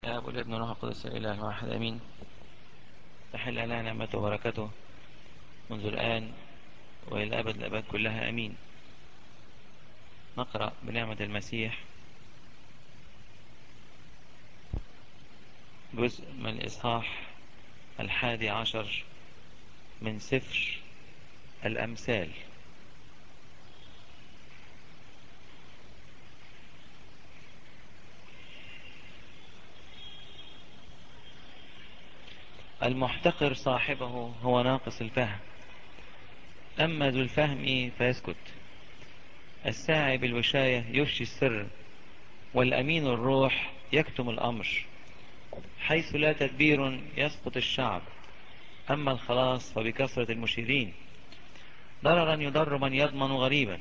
يا أبو الابن روح القدس الإله واحد أمين تحل لنا نعمته وبركته منذ الآن وإلى أبد الأبد كلها أمين نقرأ بنعمة المسيح جزء من الإصحاح الحادي عشر من سفر الأمثال المحتقر صاحبه هو ناقص الفهم أما ذو الفهم فيسكت الساعي بالوشاية يفشي السر والأمين الروح يكتم الأمر حيث لا تدبير يسقط الشعب أما الخلاص فبكثرة المشيرين ضررا يضر من يضمن غريبا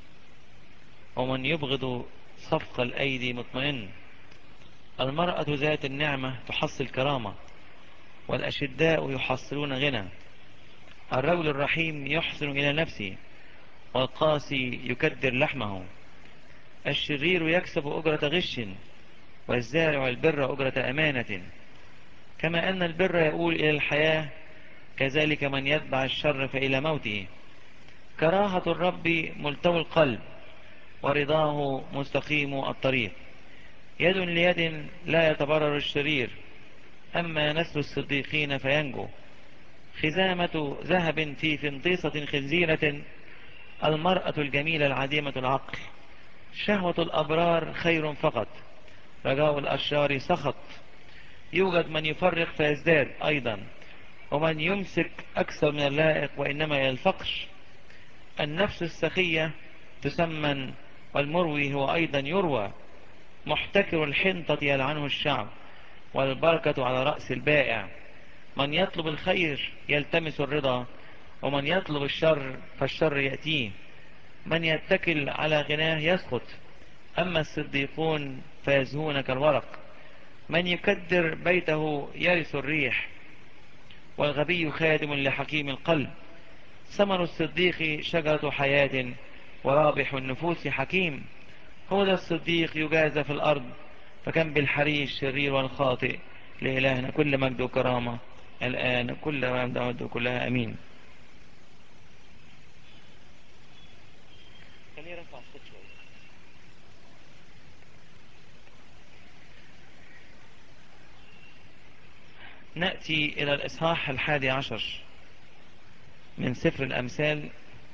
ومن يبغض صفق الأيدي مطمئن المرأة ذات النعمة تحصل كرامة والأشداء يحصلون غنى الرجل الرحيم يحسن إلى نفسه والقاسي يكدر لحمه الشرير يكسب أجرة غش والزارع البر أجرة أمانة كما أن البر يقول إلى الحياة كذلك من يتبع الشر فإلى موته كراهة الرب ملتوي القلب ورضاه مستقيم الطريق يد ليد لا يتبرر الشرير أما نسل الصديقين فينجو خزامة ذهب في فنطيسة خنزيرة المرأة الجميلة العديمة العقل شهوة الأبرار خير فقط رجاء الأشرار سخط يوجد من يفرق فيزداد أيضا ومن يمسك أكثر من اللائق وإنما إلى الفقر النفس السخية تسمن والمروي هو أيضا يروى محتكر الحنطة يلعنه الشعب والبركة على رأس البائع من يطلب الخير يلتمس الرضا ومن يطلب الشر فالشر يأتيه من يتكل على غناه يسقط أما الصديقون فيزهون كالورق من يكدر بيته يرث الريح والغبي خادم لحكيم القلب ثمر الصديق شجرة حياة ورابح النفوس حكيم هو ذا الصديق يجازى في الأرض فكم بالحري الشرير والخاطئ لإلهنا كل مجد وكرامة الآن كل مجد وكلها أمين خليه رفع الصوت شوية نأتي إلى الإصحاح الحادي عشر من سفر الأمثال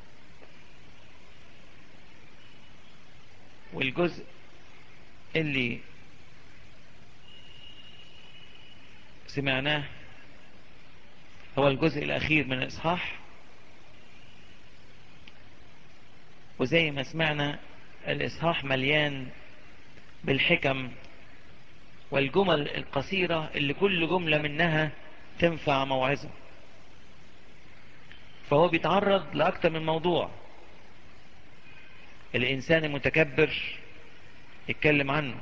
والجزء اللي سمعناه هو الجزء الأخير من الإصحاح وزي ما سمعنا الإصحاح مليان بالحكم والجمل القصيرة اللي كل جملة منها تنفع موعظة فهو بيتعرض لأكثر من موضوع الإنسان المتكبر يتكلم عنه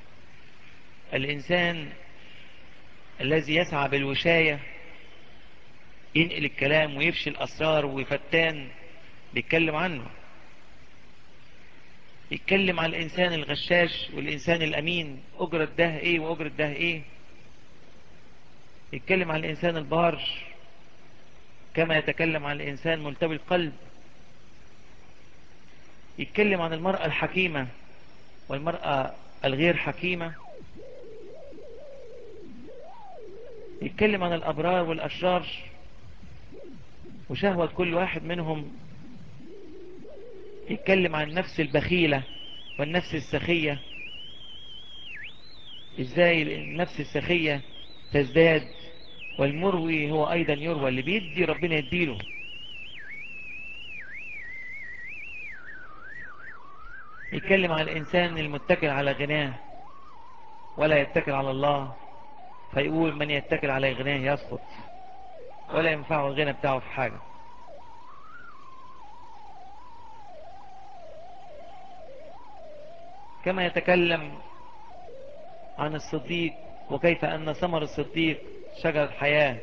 الإنسان الذي يسعى بالوشاية ينقل الكلام ويفشي الأسرار ويفتان بيتكلم عنه يتكلم عن الإنسان الغشاش والإنسان الأمين أجرة ده إيه وأجرة ده إيه يتكلم عن الإنسان البار كما يتكلم عن الإنسان ملتوي القلب يتكلم عن المرأة الحكيمة والمرأة الغير حكيمة يتكلم عن الأبرار والأشرار وشهوة كل واحد منهم يتكلم عن النفس البخيلة والنفس السخية ازاي النفس السخية تزداد والمروي هو ايضا يروى اللي بيدي ربنا يديله يتكلم عن الانسان المتكل على غناه ولا يتكل على الله فيقول من يتكل على غناه يسقط ولا ينفعه الغنى بتاعه في حاجة كما يتكلم عن الصديق وكيف أن ثمر الصديق شجرة حياة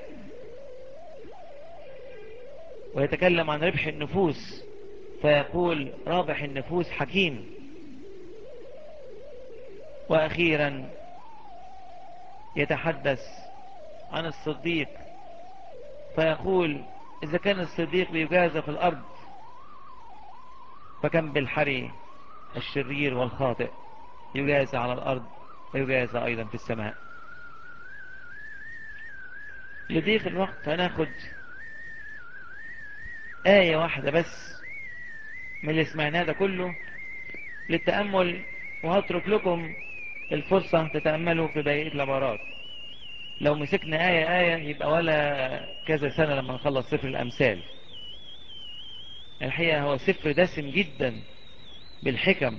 ويتكلم عن ربح النفوس فيقول رابح النفوس حكيم وأخيرا يتحدث عن الصديق فيقول إذا كان الصديق بيجازى في الأرض فكم بالحري الشرير والخاطئ يجازى على الأرض ويجازى أيضا في السماء لضيق الوقت هناخد آية واحدة بس من اللي سمعناه ده كله للتأمل وهترك لكم الفرصة تتأملوا في بقية العبارات لو مسكنا آية آية يبقى ولا كذا سنة لما نخلص سفر الأمثال الحقيقة هو سفر دسم جدا بالحكم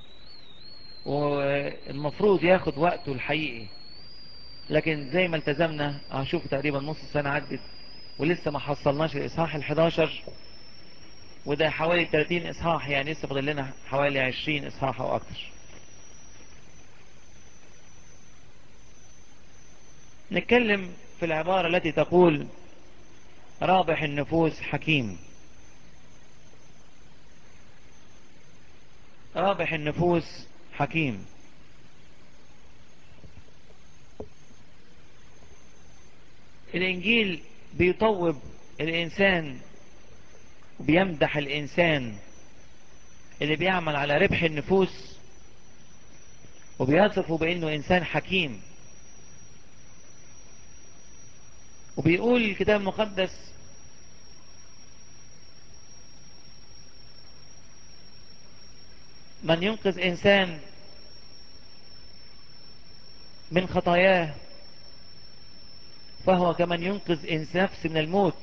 والمفروض ياخد وقته الحقيقي لكن زي ما التزمنا هشوف تقريبا نص سنة عدت ولسه ما حصلناش الإصحاح ال11 وده حوالي 30 إصحاح يعني لسه فاضل لنا حوالي 20 إصحاح أو أكتر نتكلم في العبارة التي تقول رابح النفوس حكيم رابح النفوس حكيم الإنجيل بيطوب الإنسان وبيمدح الإنسان اللي بيعمل على ربح النفوس وبيصفه بأنه إنسان حكيم وبيقول الكتاب المقدس من ينقذ إنسان من خطاياه فهو كمن ينقذ نفس من الموت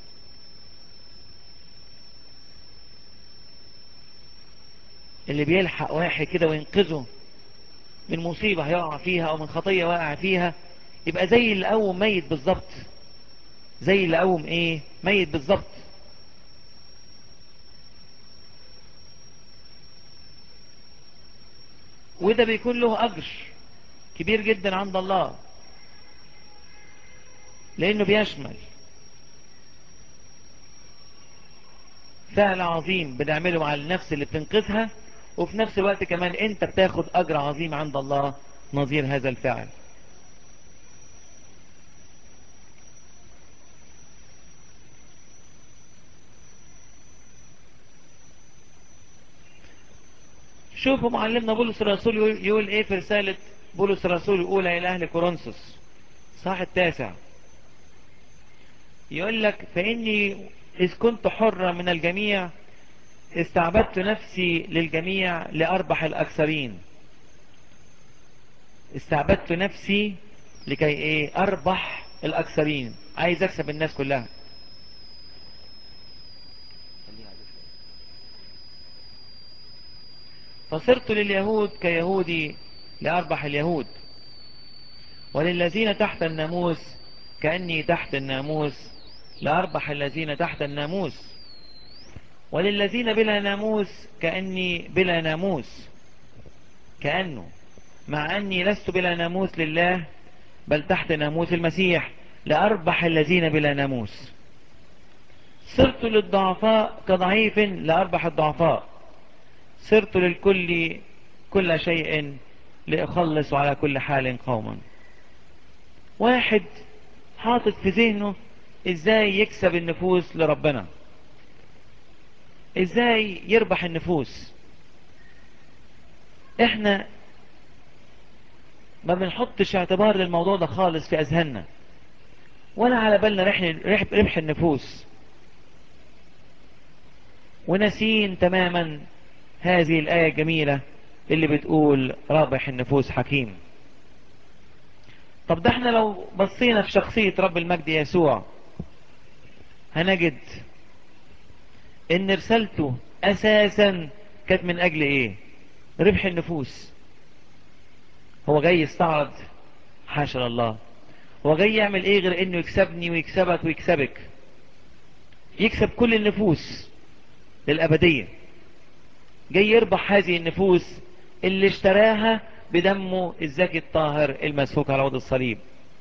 اللي بيلحق واحد كده وينقذه من مصيبة هيقع فيها او من خطية واقع فيها يبقى زي اللي قوم ميت بالظبط زي اللي قوم ايه ميت بالظبط وده بيكون له اجر كبير جدا عند الله لانه بيشمل فعل عظيم بنعمله مع النفس اللي بتنقذها وفي نفس الوقت كمان انت بتاخد اجر عظيم عند الله نظير هذا الفعل شوفوا معلمنا بولس الرسول يقول, يقول ايه في رسالة بولس الرسول الاولى الى اهل كورنثوس صح التاسع يقول لك فاني اذ كنت حرة من الجميع استعبدت نفسي للجميع لاربح الاكثرين استعبدت نفسي لكي ايه اربح الاكثرين عايز اكسب الناس كلها فصرت لليهود كيهودي لأربح اليهود وللذين تحت الناموس كأني تحت الناموس لأربح الذين تحت الناموس وللذين بلا ناموس كأني بلا ناموس كأنه مع أني لست بلا ناموس لله بل تحت ناموس المسيح لأربح الذين بلا ناموس صرت للضعفاء كضعيف لأربح الضعفاء صرت للكل كل شيء لأخلص على كل حال قوما واحد حاطط في ذهنه ازاي يكسب النفوس لربنا ازاي يربح النفوس احنا ما بنحطش اعتبار للموضوع ده خالص في اذهاننا ولا على بالنا ربح النفوس ونسين تماما هذه الآية الجميلة اللي بتقول رابح النفوس حكيم طب ده احنا لو بصينا في شخصية رب المجد يسوع هنجد ان رسالته اساسا كانت من اجل ايه ربح النفوس هو جاي يستعرض حاشا الله هو جاي يعمل ايه غير انه يكسبني ويكسبك ويكسبك يكسب كل النفوس للابديه جاي يربح هذه النفوس اللي اشتراها بدمه الزكي الطاهر المسفوك على وضع الصليب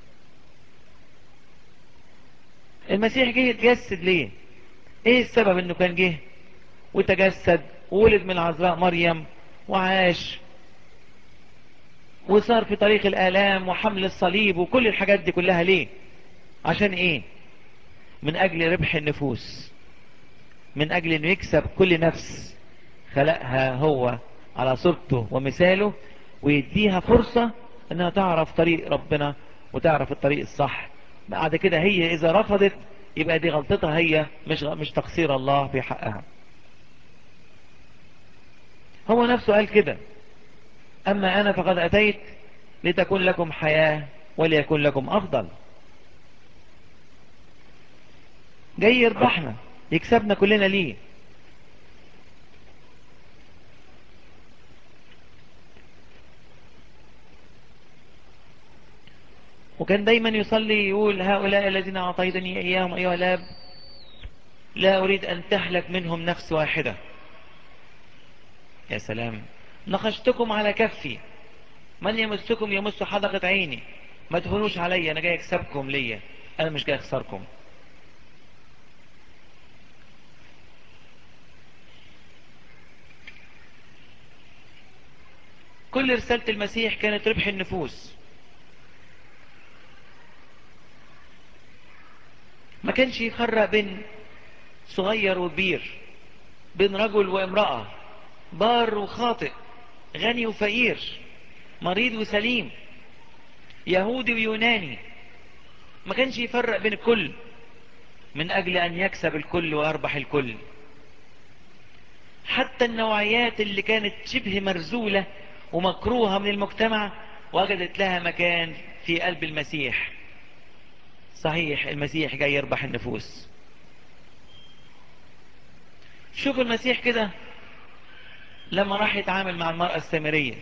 المسيح جه يتجسد ليه ايه السبب انه كان جه وتجسد وولد من العذراء مريم وعاش وصار في طريق الآلام وحمل الصليب وكل الحاجات دي كلها ليه عشان ايه من اجل ربح النفوس من اجل انه يكسب كل نفس خلقها هو على صورته ومثاله ويديها فرصة انها تعرف طريق ربنا وتعرف الطريق الصح بعد كده هي اذا رفضت يبقى دي غلطتها هي مش مش تقصير الله في حقها هو نفسه قال كده اما انا فقد اتيت لتكون لكم حياة وليكن لكم افضل جاي يربحنا يكسبنا كلنا ليه وكان دايما يصلي يقول هؤلاء الذين أعطيتني إياهم أيها الأب لا أريد أن تهلك منهم نفس واحدة يا سلام نخشتكم على كفي من يمسكم يمس حدقة عيني ما تهونوش علي أنا جاي أكسبكم ليا أنا مش جاي أخسركم كل رسالة المسيح كانت ربح النفوس ما كانش يفرق بين صغير وكبير بين رجل وامرأة بار وخاطئ غني وفقير مريض وسليم يهودي ويوناني ما كانش يفرق بين الكل من أجل أن يكسب الكل ويربح الكل حتى النوعيات اللي كانت شبه مرزولة ومكروهة من المجتمع وجدت لها مكان في قلب المسيح صحيح المسيح جاي يربح النفوس شوف المسيح كده لما راح يتعامل مع المرأة السامرية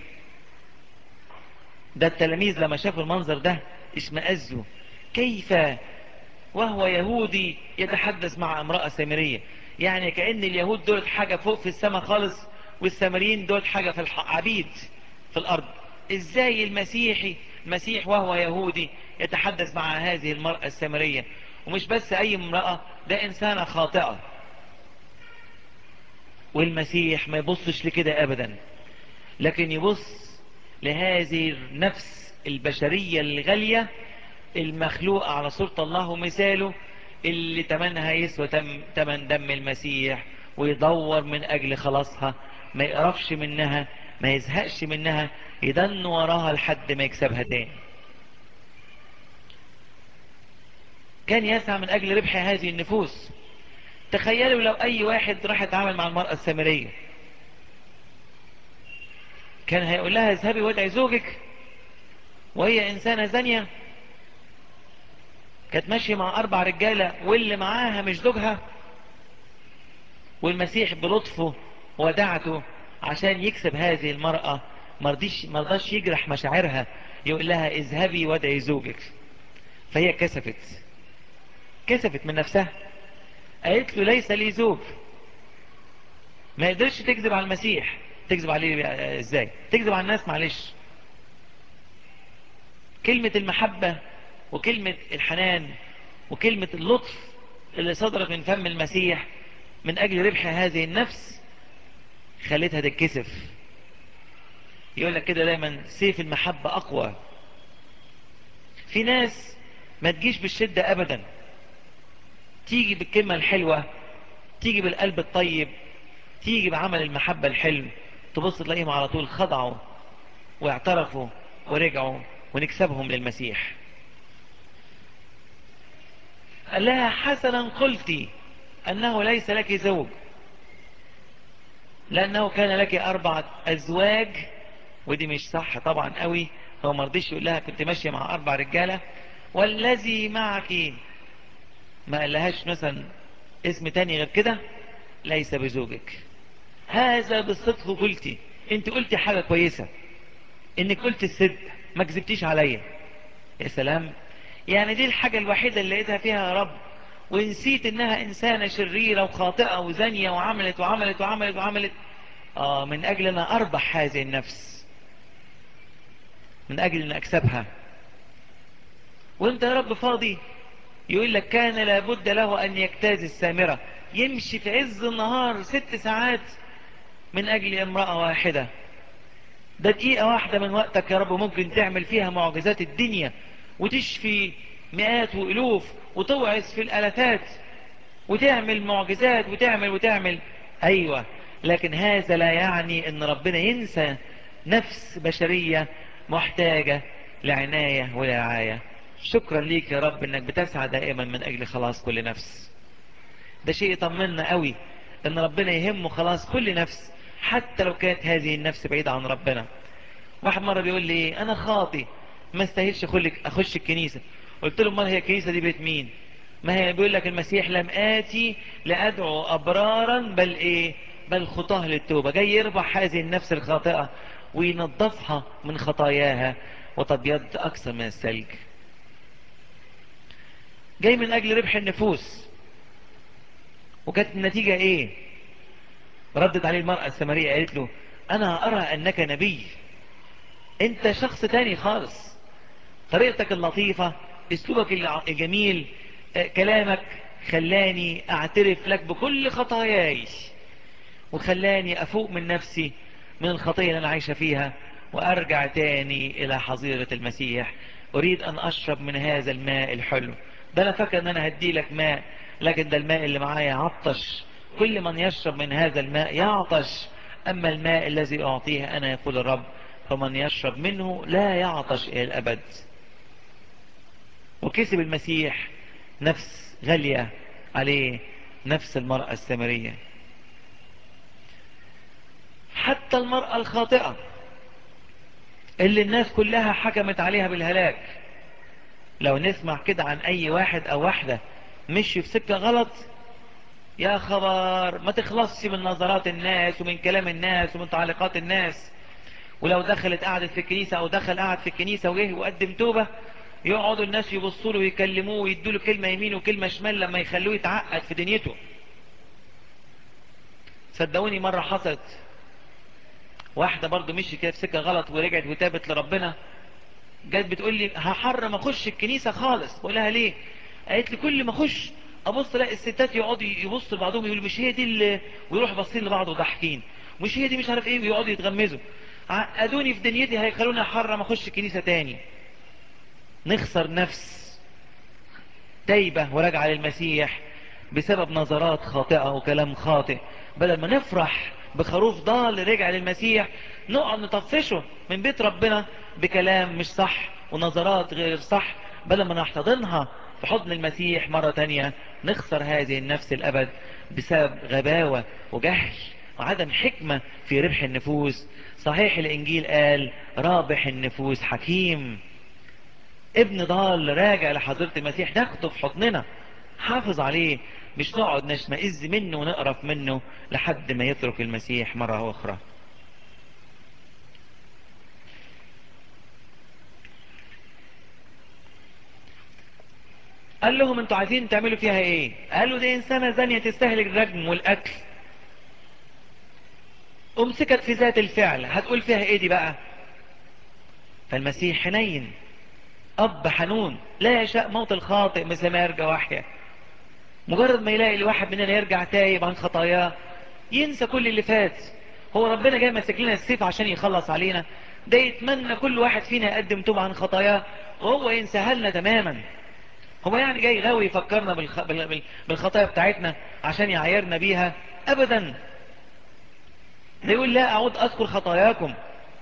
ده التلاميذ لما شافوا المنظر ده اشمأزوا كيف وهو يهودي يتحدث مع امرأة سامرية يعني كأن اليهود دول حاجة فوق في السماء خالص والسامريين دول حاجة في العبيد في الأرض ازاي المسيحي المسيح وهو يهودي يتحدث مع هذه المرأة السامرية ومش بس أي امرأة ده إنسانة خاطئة والمسيح ما يبصش لكده أبدا لكن يبص لهذه النفس البشرية الغالية المخلوقة على صورة الله ومثاله اللي تمنها يسوى تم تمن دم المسيح ويدور من أجل خلاصها ما يقرفش منها ما يزهقش منها يدن وراها لحد ما يكسبها تاني كان يسعى من أجل ربح هذه النفوس تخيلوا لو أي واحد راح يتعامل مع المرأة السامرية كان هيقول لها اذهبي وادعي زوجك وهي إنسانة زانية كانت ماشية مع أربع رجالة واللي معاها مش زوجها والمسيح بلطفه ودعته عشان يكسب هذه المرأة مرضيش مرضاش يجرح مشاعرها يقول لها اذهبي وادعي زوجك فهي كسفت كسفت من نفسها قالت له ليس لي زوج ما يقدرش تكذب على المسيح تكذب عليه ازاي تكذب على الناس معلش كلمة المحبة وكلمة الحنان وكلمة اللطف اللي صدرت من فم المسيح من أجل ربح هذه النفس خلتها تتكسف يقول لك كده دايما سيف المحبة أقوى في ناس ما تجيش بالشدة أبدا تيجي بالكلمة الحلوة تيجي بالقلب الطيب تيجي بعمل المحبة الحلو تبص تلاقيهم على طول خضعوا واعترفوا ورجعوا ونكسبهم للمسيح قال لها حسنا قلتي أنه ليس لك زوج لأنه كان لك أربعة أزواج ودي مش صح طبعا قوي هو مرضيش يقول لها كنت ماشية مع أربع رجالة والذي معك ما قالهاش مثلا اسم تاني غير كده ليس بزوجك هذا بالصدق قلتي انت قلتي حاجة كويسة انك قلت الصدق ما كذبتيش عليا يا سلام يعني دي الحاجة الوحيدة اللي لقيتها فيها يا رب ونسيت انها انسانة شريرة وخاطئة وزانية وعملت وعملت وعملت وعملت آه من اجل ان اربح هذه النفس من اجل ان اكسبها وانت يا رب فاضي يقول لك كان لابد له ان يجتاز السامرة يمشي في عز النهار ست ساعات من اجل امرأة واحدة ده دقيقة واحدة من وقتك يا رب ممكن تعمل فيها معجزات الدنيا وتشفي مئات وألوف وتوعظ في الألفات وتعمل معجزات وتعمل وتعمل أيوة لكن هذا لا يعني ان ربنا ينسى نفس بشرية محتاجة لعناية ورعاية شكرا ليك يا رب انك بتسعى دائما من اجل خلاص كل نفس ده شيء يطمنا قوي ان ربنا يهمه خلاص كل نفس حتى لو كانت هذه النفس بعيدة عن ربنا واحد مرة بيقول لي انا خاطي ما استاهلش اخش الكنيسة قلت له ما هي الكنيسة دي بيت مين ما هي بيقول لك المسيح لم آتي لأدعو أبرارا بل إيه بل خطاه للتوبة جاي يربح هذه النفس الخاطئة وينظفها من خطاياها وتبيض أكثر من الثلج جاي من أجل ربح النفوس وكانت النتيجة إيه ردت عليه المرأة السمرية قالت له أنا أرى أنك نبي أنت شخص تاني خالص طريقتك اللطيفة اسلوبك الجميل كلامك خلاني اعترف لك بكل خطاياي وخلاني افوق من نفسي من الخطية اللي انا عايشة فيها وارجع تاني الى حظيرة المسيح اريد ان اشرب من هذا الماء الحلو ده انا فاكر ان انا هدي لك ماء لكن ده الماء اللي معايا عطش كل من يشرب من هذا الماء يعطش اما الماء الذي اعطيه انا يقول الرب فمن يشرب منه لا يعطش الى الابد وكسب المسيح نفس غالية عليه نفس المرأة السامرية حتى المرأة الخاطئة اللي الناس كلها حكمت عليها بالهلاك لو نسمع كده عن اي واحد او واحدة مشي في سكة غلط يا خبر ما تخلصش من نظرات الناس ومن كلام الناس ومن تعليقات الناس ولو دخلت قعدت في الكنيسة او دخل قعد في الكنيسة وجه وقدم توبة يقعدوا الناس يبصوا له ويكلموه ويدوا له كلمة يمين وكلمة شمال لما يخلوه يتعقد في دنيته صدقوني مرة حصلت واحدة برضو مشي كده في سكة غلط ورجعت وتابت لربنا جت بتقول لي هحرم اخش الكنيسة خالص بقول لها ليه قالت لي كل ما اخش ابص الاقي الستات يقعدوا يبصوا لبعضهم يقولوا مش هي دي اللي ويروحوا باصين لبعض وضاحكين مش هي دي مش عارف ايه ويقعدوا يتغمزوا عقدوني في دنيتي هيخلوني احرم اخش الكنيسة تاني نخسر نفس تايبة وراجعة للمسيح بسبب نظرات خاطئة وكلام خاطئ بدل ما نفرح بخروف ضال رجع للمسيح نقعد نطفشه من بيت ربنا بكلام مش صح ونظرات غير صح بدل ما نحتضنها في حضن المسيح مرة تانية نخسر هذه النفس الأبد بسبب غباوة وجهل وعدم حكمة في ربح النفوس صحيح الإنجيل قال رابح النفوس حكيم ابن ضال راجع لحضرة المسيح ناخده في حضننا حافظ عليه مش نقعد نشمئز منه ونقرف منه لحد ما يترك المسيح مرة أخرى قال لهم انتوا عايزين تعملوا فيها ايه قالوا دي انسانة زانية تستهلك الرجم والاكل امسكت في ذات الفعل هتقول فيها ايه دي بقى فالمسيح حنين اب حنون لا يشاء موت الخاطئ مثل ما يرجع وحيا مجرد ما يلاقي الواحد مننا يرجع تايب عن خطاياه ينسى كل اللي فات هو ربنا جاي ماسك لنا السيف عشان يخلص علينا ده يتمنى كل واحد فينا يقدم توبة عن خطاياه وهو ينساها لنا تماما هو يعني جاي غاوي يفكرنا بالخ... بال... بالخطايا بتاعتنا عشان يعايرنا بيها ابدا ده يقول لا اعود اذكر خطاياكم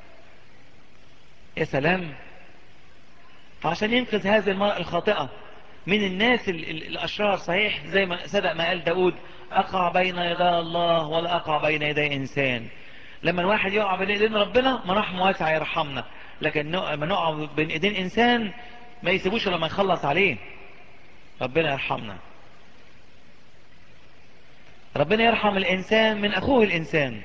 يا سلام فعشان ينقذ هذه المرأة الخاطئة من الناس ال... ال... الاشرار صحيح زي ما صدق ما قال داود اقع بين يدي الله ولا اقع بين يدي انسان لما الواحد يقع بين ايدين ربنا مراحمه واسعة يرحمنا لكن لما نقع بين ايدين انسان ما يسيبوش لما يخلص عليه ربنا يرحمنا ربنا يرحم الإنسان من أخوه الإنسان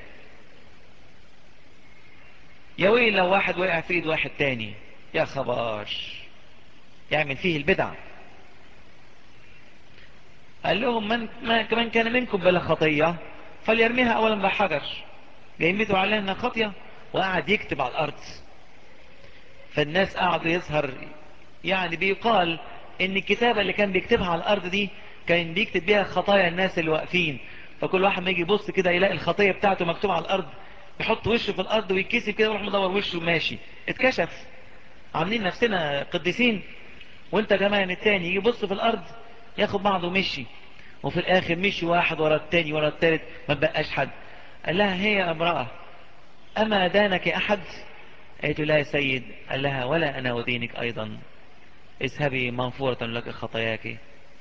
يا ويل لو واحد وقع في ايد واحد تاني يا خبر يعمل فيه البدع قال لهم من ما كمان كان منكم بلا خطية فليرميها أولا بحجر جايين بيدوا عليها انها خطية وقعد يكتب على الأرض فالناس قعدوا يظهر يعني بيقال ان الكتابة اللي كان بيكتبها على الارض دي كان بيكتب بيها خطايا الناس اللي واقفين فكل واحد ما يجي يبص كده يلاقي الخطية بتاعته مكتوبة على الارض يحط وشه في الارض ويتكسب كده ويروح مدور وشه وماشي اتكشف عاملين نفسنا قديسين وانت كمان التاني يبص في الارض ياخد بعضه ومشي وفي الاخر مشي واحد ورا التاني ورا التالت ما بقاش حد قال لها هي امرأة اما دانك احد قالت له لا يا سيد قال لها ولا انا ودينك ايضا اذهبي مغفورة لك خطاياك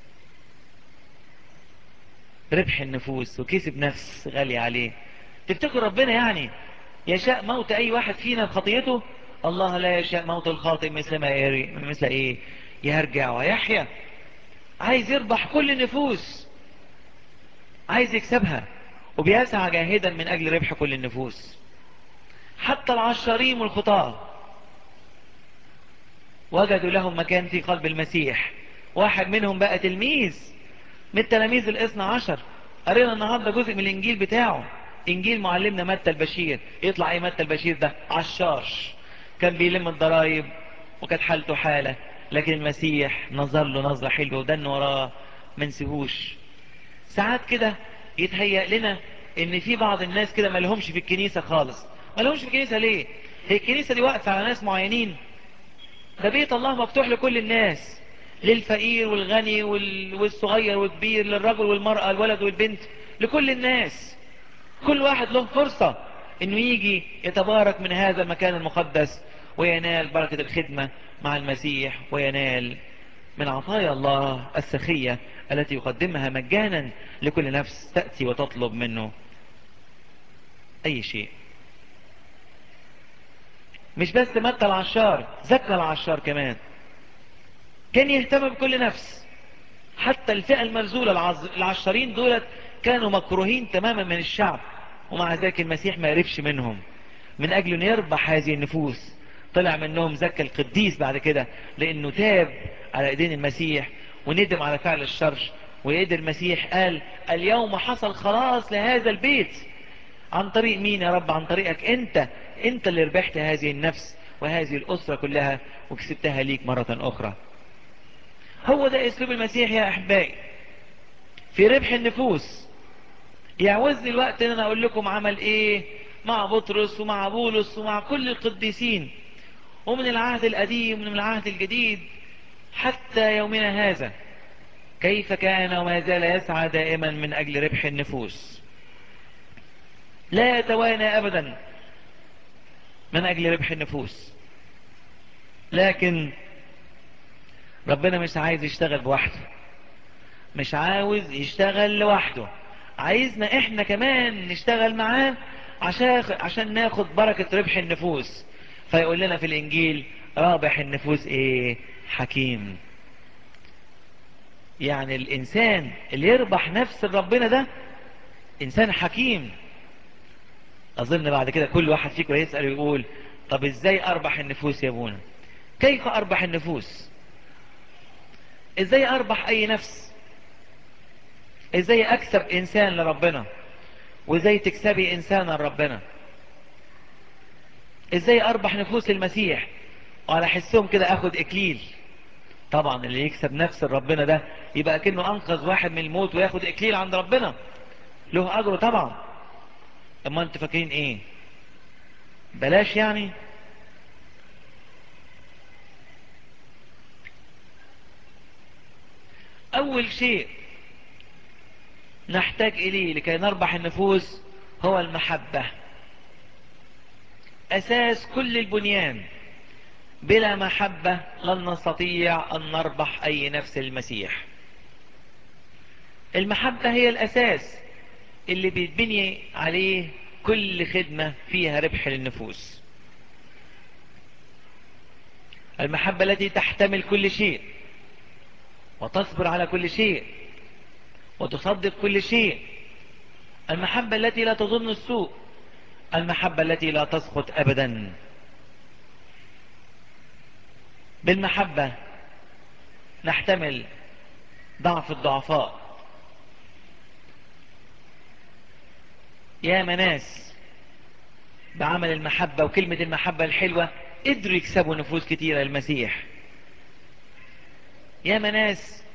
ربح النفوس وكسب نفس غالي عليه تفتكر ربنا يعني يشاء موت اي واحد فينا بخطيته الله لا يشاء موت الخاطئ مثل ما يري مثل ايه يرجع ويحيا عايز يربح كل النفوس عايز يكسبها وبيسعى جاهدا من اجل ربح كل النفوس حتى العشارين والخطاة وجدوا لهم مكان في قلب المسيح واحد منهم بقى تلميذ من التلاميذ الاثنى عشر قرينا النهاردة جزء من الانجيل بتاعه انجيل معلمنا متى البشير يطلع ايه متى البشير ده عشاش كان بيلم الضرايب وكانت حالته حالة لكن المسيح نظر له نظرة حلوة ودن وراه ما نسيهوش ساعات كده يتهيأ لنا ان في بعض الناس كده ما لهمش في الكنيسة خالص ما لهمش في الكنيسة ليه هي الكنيسة دي واقفة على ناس معينين ده بيت الله مفتوح لكل الناس للفقير والغني وال... والصغير والكبير للرجل والمرأة الولد والبنت لكل الناس كل واحد له فرصة انه يجي يتبارك من هذا المكان المقدس وينال بركة الخدمة مع المسيح وينال من عطايا الله السخية التي يقدمها مجانا لكل نفس تأتي وتطلب منه أي شيء مش بس متى العشار زكى العشار كمان كان يهتم بكل نفس حتى الفئة المرزولة العز... العشارين دولت كانوا مكروهين تماما من الشعب ومع ذلك المسيح ما يعرفش منهم من أجل أن يربح هذه النفوس طلع منهم زكى القديس بعد كده لأنه تاب على ايدين المسيح وندم على فعل الشر ويد المسيح قال اليوم حصل خلاص لهذا البيت عن طريق مين يا رب عن طريقك انت انت اللي ربحت هذه النفس وهذه الأسرة كلها وكسبتها ليك مرة أخرى هو ده اسلوب المسيح يا أحبائي في ربح النفوس يعوزني الوقت ان انا اقول لكم عمل ايه مع بطرس ومع بولس ومع كل القديسين ومن العهد القديم ومن العهد الجديد حتى يومنا هذا كيف كان وما زال يسعى دائما من أجل ربح النفوس لا يتوانى أبدا من أجل ربح النفوس لكن ربنا مش عايز يشتغل بوحده مش عاوز يشتغل لوحده عايزنا احنا كمان نشتغل معاه عشان عشان ناخد بركة ربح النفوس فيقول لنا في الانجيل رابح النفوس ايه حكيم يعني الانسان اللي يربح نفس ربنا ده انسان حكيم اظن بعد كده كل واحد فيكم يسأل ويقول طب ازاي اربح النفوس يا ابونا كيف اربح النفوس ازاي اربح اي نفس ازاي اكسب انسان لربنا وازاي تكسبي انسان لربنا ازاي اربح نفوس المسيح وعلى حسهم كده اخد اكليل طبعا اللي يكسب نفس ربنا ده يبقى كأنه انقذ واحد من الموت وياخد اكليل عند ربنا له اجره طبعا اما انتوا فاكرين ايه بلاش يعني اول شيء نحتاج اليه لكي نربح النفوس هو المحبة اساس كل البنيان بلا محبة لن نستطيع ان نربح اي نفس المسيح المحبة هي الاساس اللي بيتبني عليه كل خدمة فيها ربح للنفوس المحبة التي تحتمل كل شيء وتصبر على كل شيء وتصدق كل شيء المحبة التي لا تظن السوء المحبة التي لا تسقط أبدا بالمحبة نحتمل ضعف الضعفاء يا مناس بعمل المحبة وكلمة المحبة الحلوة قدروا يكسبوا نفوس كتيرة المسيح يا مناس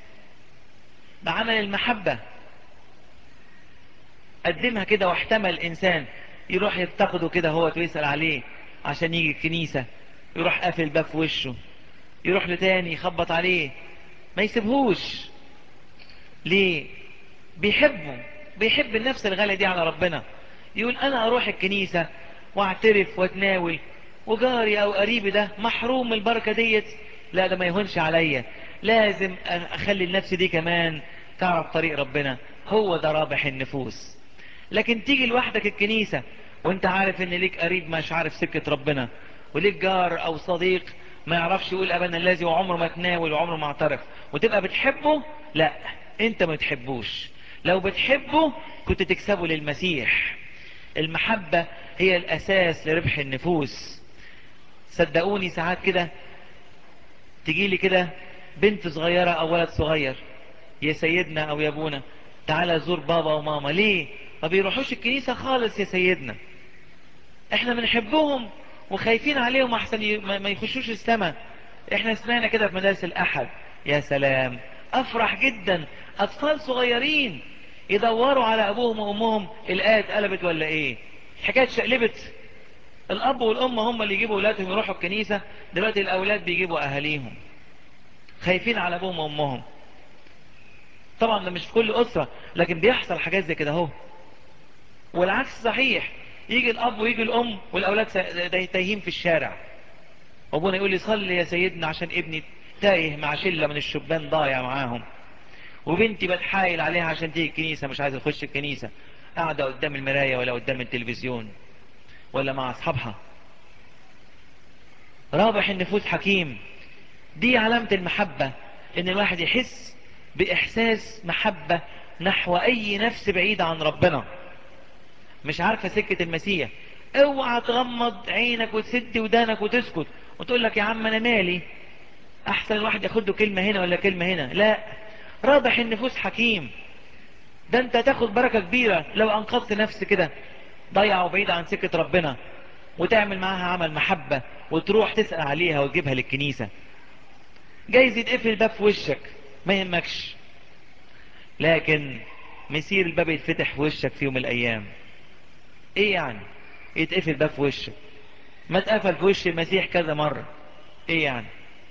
بعمل المحبة قدمها كده واحتمل إنسان يروح يفتقده كده هو ويسأل عليه عشان يجي الكنيسة يروح قافل الباب في وشه يروح لتاني يخبط عليه ما يسيبهوش ليه بيحبه بيحب النفس الغالية دي على ربنا يقول انا اروح الكنيسة واعترف واتناول وجاري او قريبي ده محروم من البركة ديت لا ده ما يهونش عليا لازم اخلي النفس دي كمان تعرف طريق ربنا هو ده رابح النفوس لكن تيجي لوحدك الكنيسة وانت عارف ان ليك قريب مش عارف سكة ربنا وليك جار او صديق ما يعرفش يقول ابنا الذي وعمره ما تناول وعمره ما اعترف وتبقى بتحبه لا انت ما بتحبوش لو بتحبه كنت تكسبه للمسيح المحبة هي الاساس لربح النفوس صدقوني ساعات كده تجيلي كده بنت صغيرة او ولد صغير يا سيدنا او يا ابونا تعالى زور بابا وماما ليه ما بيروحوش الكنيسة خالص يا سيدنا احنا بنحبهم وخايفين عليهم احسن ي... ما يخشوش السماء احنا سمعنا كده في مدارس الاحد يا سلام افرح جدا اطفال صغيرين يدوروا على ابوهم وامهم الايه اتقلبت ولا ايه حكايه شقلبت الاب والام هم اللي يجيبوا اولادهم يروحوا الكنيسه دلوقتي الاولاد بيجيبوا اهاليهم خايفين على ابوهم وامهم طبعا ده مش في كل اسره لكن بيحصل حاجات زي كده اهو والعكس صحيح يجي الاب ويجي الام والاولاد تايهين في الشارع ابونا يقول لي صلي يا سيدنا عشان ابني تايه مع شله من الشبان ضايع معاهم وبنتي بتحايل عليها عشان تيجي الكنيسه مش عايزه تخش الكنيسه قاعده قدام المرايه ولا قدام التلفزيون ولا مع اصحابها رابح النفوس حكيم دي علامه المحبه ان الواحد يحس باحساس محبه نحو اي نفس بعيده عن ربنا مش عارفة سكة المسيح اوعى تغمض عينك وتسد ودانك وتسكت وتقول لك يا عم انا مالي احسن الواحد ياخد له كلمة هنا ولا كلمة هنا لا رابح النفوس حكيم ده انت تاخد بركة كبيرة لو انقذت نفس كده ضيع وبعيد عن سكة ربنا وتعمل معاها عمل محبة وتروح تسأل عليها وتجيبها للكنيسة جايز يتقفل الباب في وشك ما يهمكش لكن مسير الباب يتفتح في وشك في يوم من الايام ايه يعني يتقفل باب في وشك ما اتقفل في وش المسيح كذا مرة ايه يعني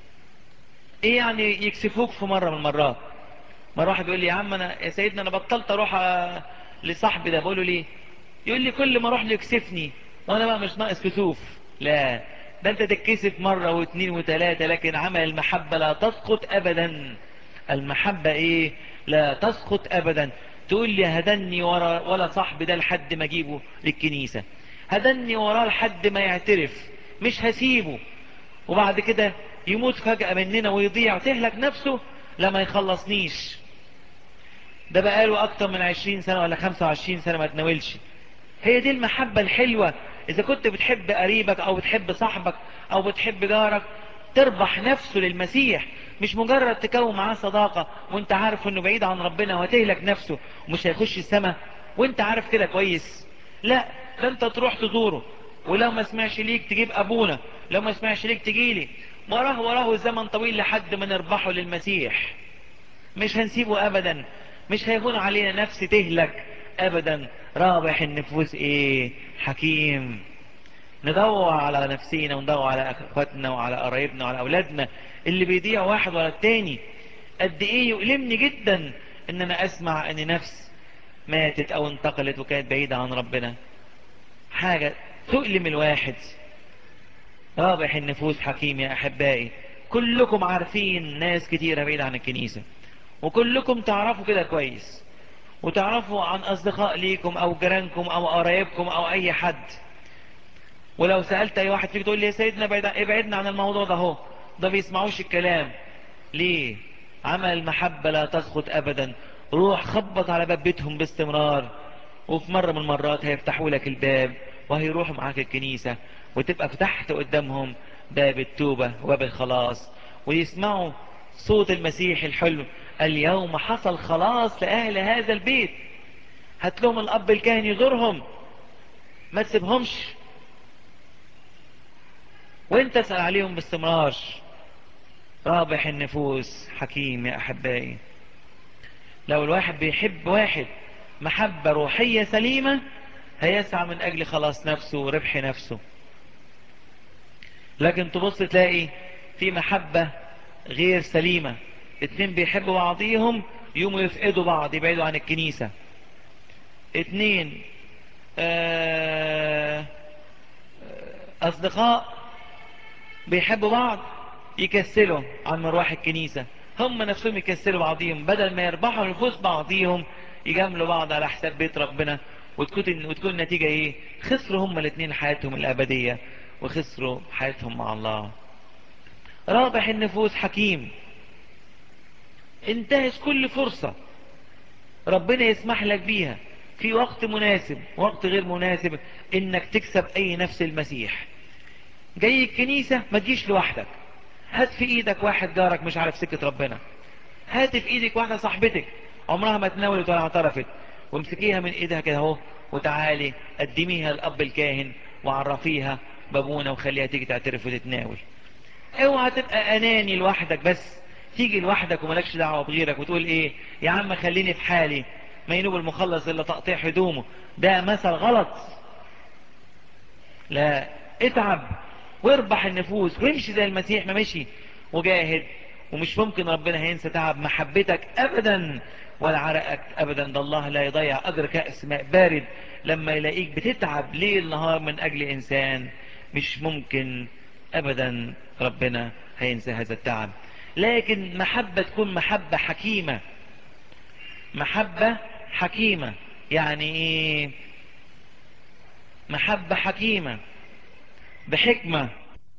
ايه يعني يكسفوك في مرة من المرات مرة واحد يقول لي يا عم انا يا سيدنا انا بطلت اروح لصاحبي ده بقوله ليه يقول لي كل ما اروح له يكسفني وانا بقى مش ناقص كسوف لا ده انت تتكسف مرة واثنين وثلاثة لكن عمل المحبة لا تسقط ابدا المحبة ايه لا تسقط ابدا تقول لي هدني ورا ولا صاحبي ده لحد ما اجيبه للكنيسة هدني وراه لحد ما يعترف مش هسيبه وبعد كده يموت فجأة مننا ويضيع وتهلك نفسه لما يخلصنيش ده بقاله اكتر من عشرين سنة ولا خمسة وعشرين سنة ما تناولش هي دي المحبة الحلوة اذا كنت بتحب قريبك او بتحب صاحبك او بتحب جارك تربح نفسه للمسيح مش مجرد تكون معاه صداقة وانت عارف انه بعيد عن ربنا وهتهلك نفسه ومش هيخش السماء وانت عارف كده كويس لا ده انت تروح تزوره ولو ما سمعش ليك تجيب ابونا لو ما سمعش ليك تجيلي وراه وراه زمن طويل لحد ما نربحه للمسيح مش هنسيبه ابدا مش هيكون علينا نفس تهلك ابدا رابح النفوس ايه حكيم ندور على نفسينا وندور على اخواتنا وعلى قرايبنا وعلى اولادنا اللي بيضيع واحد ورا التاني قد ايه يؤلمني جدا ان انا اسمع ان نفس ماتت او انتقلت وكانت بعيدة عن ربنا حاجة تؤلم الواحد رابح النفوس حكيم يا احبائي كلكم عارفين ناس كتيرة بعيدة عن الكنيسة وكلكم تعرفوا كده كويس وتعرفوا عن اصدقاء ليكم او جيرانكم او قرايبكم او اي حد ولو سألت اي واحد فيك تقول لي يا سيدنا ابعدنا عن الموضوع ده اهو ده بيسمعوش الكلام ليه عمل المحبة لا تسقط ابدا روح خبط على باب بيتهم باستمرار وفي مرة من المرات هيفتحوا لك الباب وهيروحوا معاك الكنيسة وتبقى فتحت قدامهم باب التوبة وباب الخلاص ويسمعوا صوت المسيح الحلو اليوم حصل خلاص لأهل هذا البيت هات لهم الأب الكاهن يزورهم ما تسيبهمش وانت اسأل عليهم باستمرار رابح النفوس حكيم يا أحبائي لو الواحد بيحب واحد محبة روحية سليمة هيسعى من اجل خلاص نفسه وربح نفسه لكن تبص تلاقي في محبة غير سليمة اتنين بيحبوا بعضيهم يوموا يفقدوا بعض يبعدوا عن الكنيسة اتنين آه، اصدقاء بيحبوا بعض يكسلوا عن مروح الكنيسة هم نفسهم يكسلوا بعضيهم بدل ما يربحوا نفوس بعضيهم يجاملوا بعض على حساب بيت ربنا وتكون وتكون النتيجة ايه خسروا هم الاثنين حياتهم الابدية وخسروا حياتهم مع الله رابح النفوس حكيم انتهز كل فرصة ربنا يسمح لك بيها في وقت مناسب وقت غير مناسب انك تكسب اي نفس المسيح جاي الكنيسة ما تجيش لوحدك هات في ايدك واحد جارك مش عارف سكة ربنا هات في ايدك واحدة صاحبتك عمرها ما تناولت ولا اعترفت وامسكيها من ايدها كده اهو وتعالي قدميها لاب الكاهن وعرفيها بابونا وخليها تيجي تعترف وتتناول اوعى تبقى اناني لوحدك بس تيجي لوحدك وملكش دعوه بغيرك وتقول ايه يا عم خليني في حالي ما ينوب المخلص الا تقطيع هدومه ده مثل غلط لا اتعب واربح النفوس وامشي زي المسيح ما مشي وجاهد ومش ممكن ربنا هينسى تعب محبتك ابدا ولا عرقك ابدا ده الله لا يضيع اجر كأس ماء بارد لما يلاقيك بتتعب ليل نهار من اجل انسان مش ممكن ابدا ربنا هينسى هذا التعب لكن محبة تكون محبة حكيمة محبة حكيمة يعني ايه محبة حكيمة بحكمة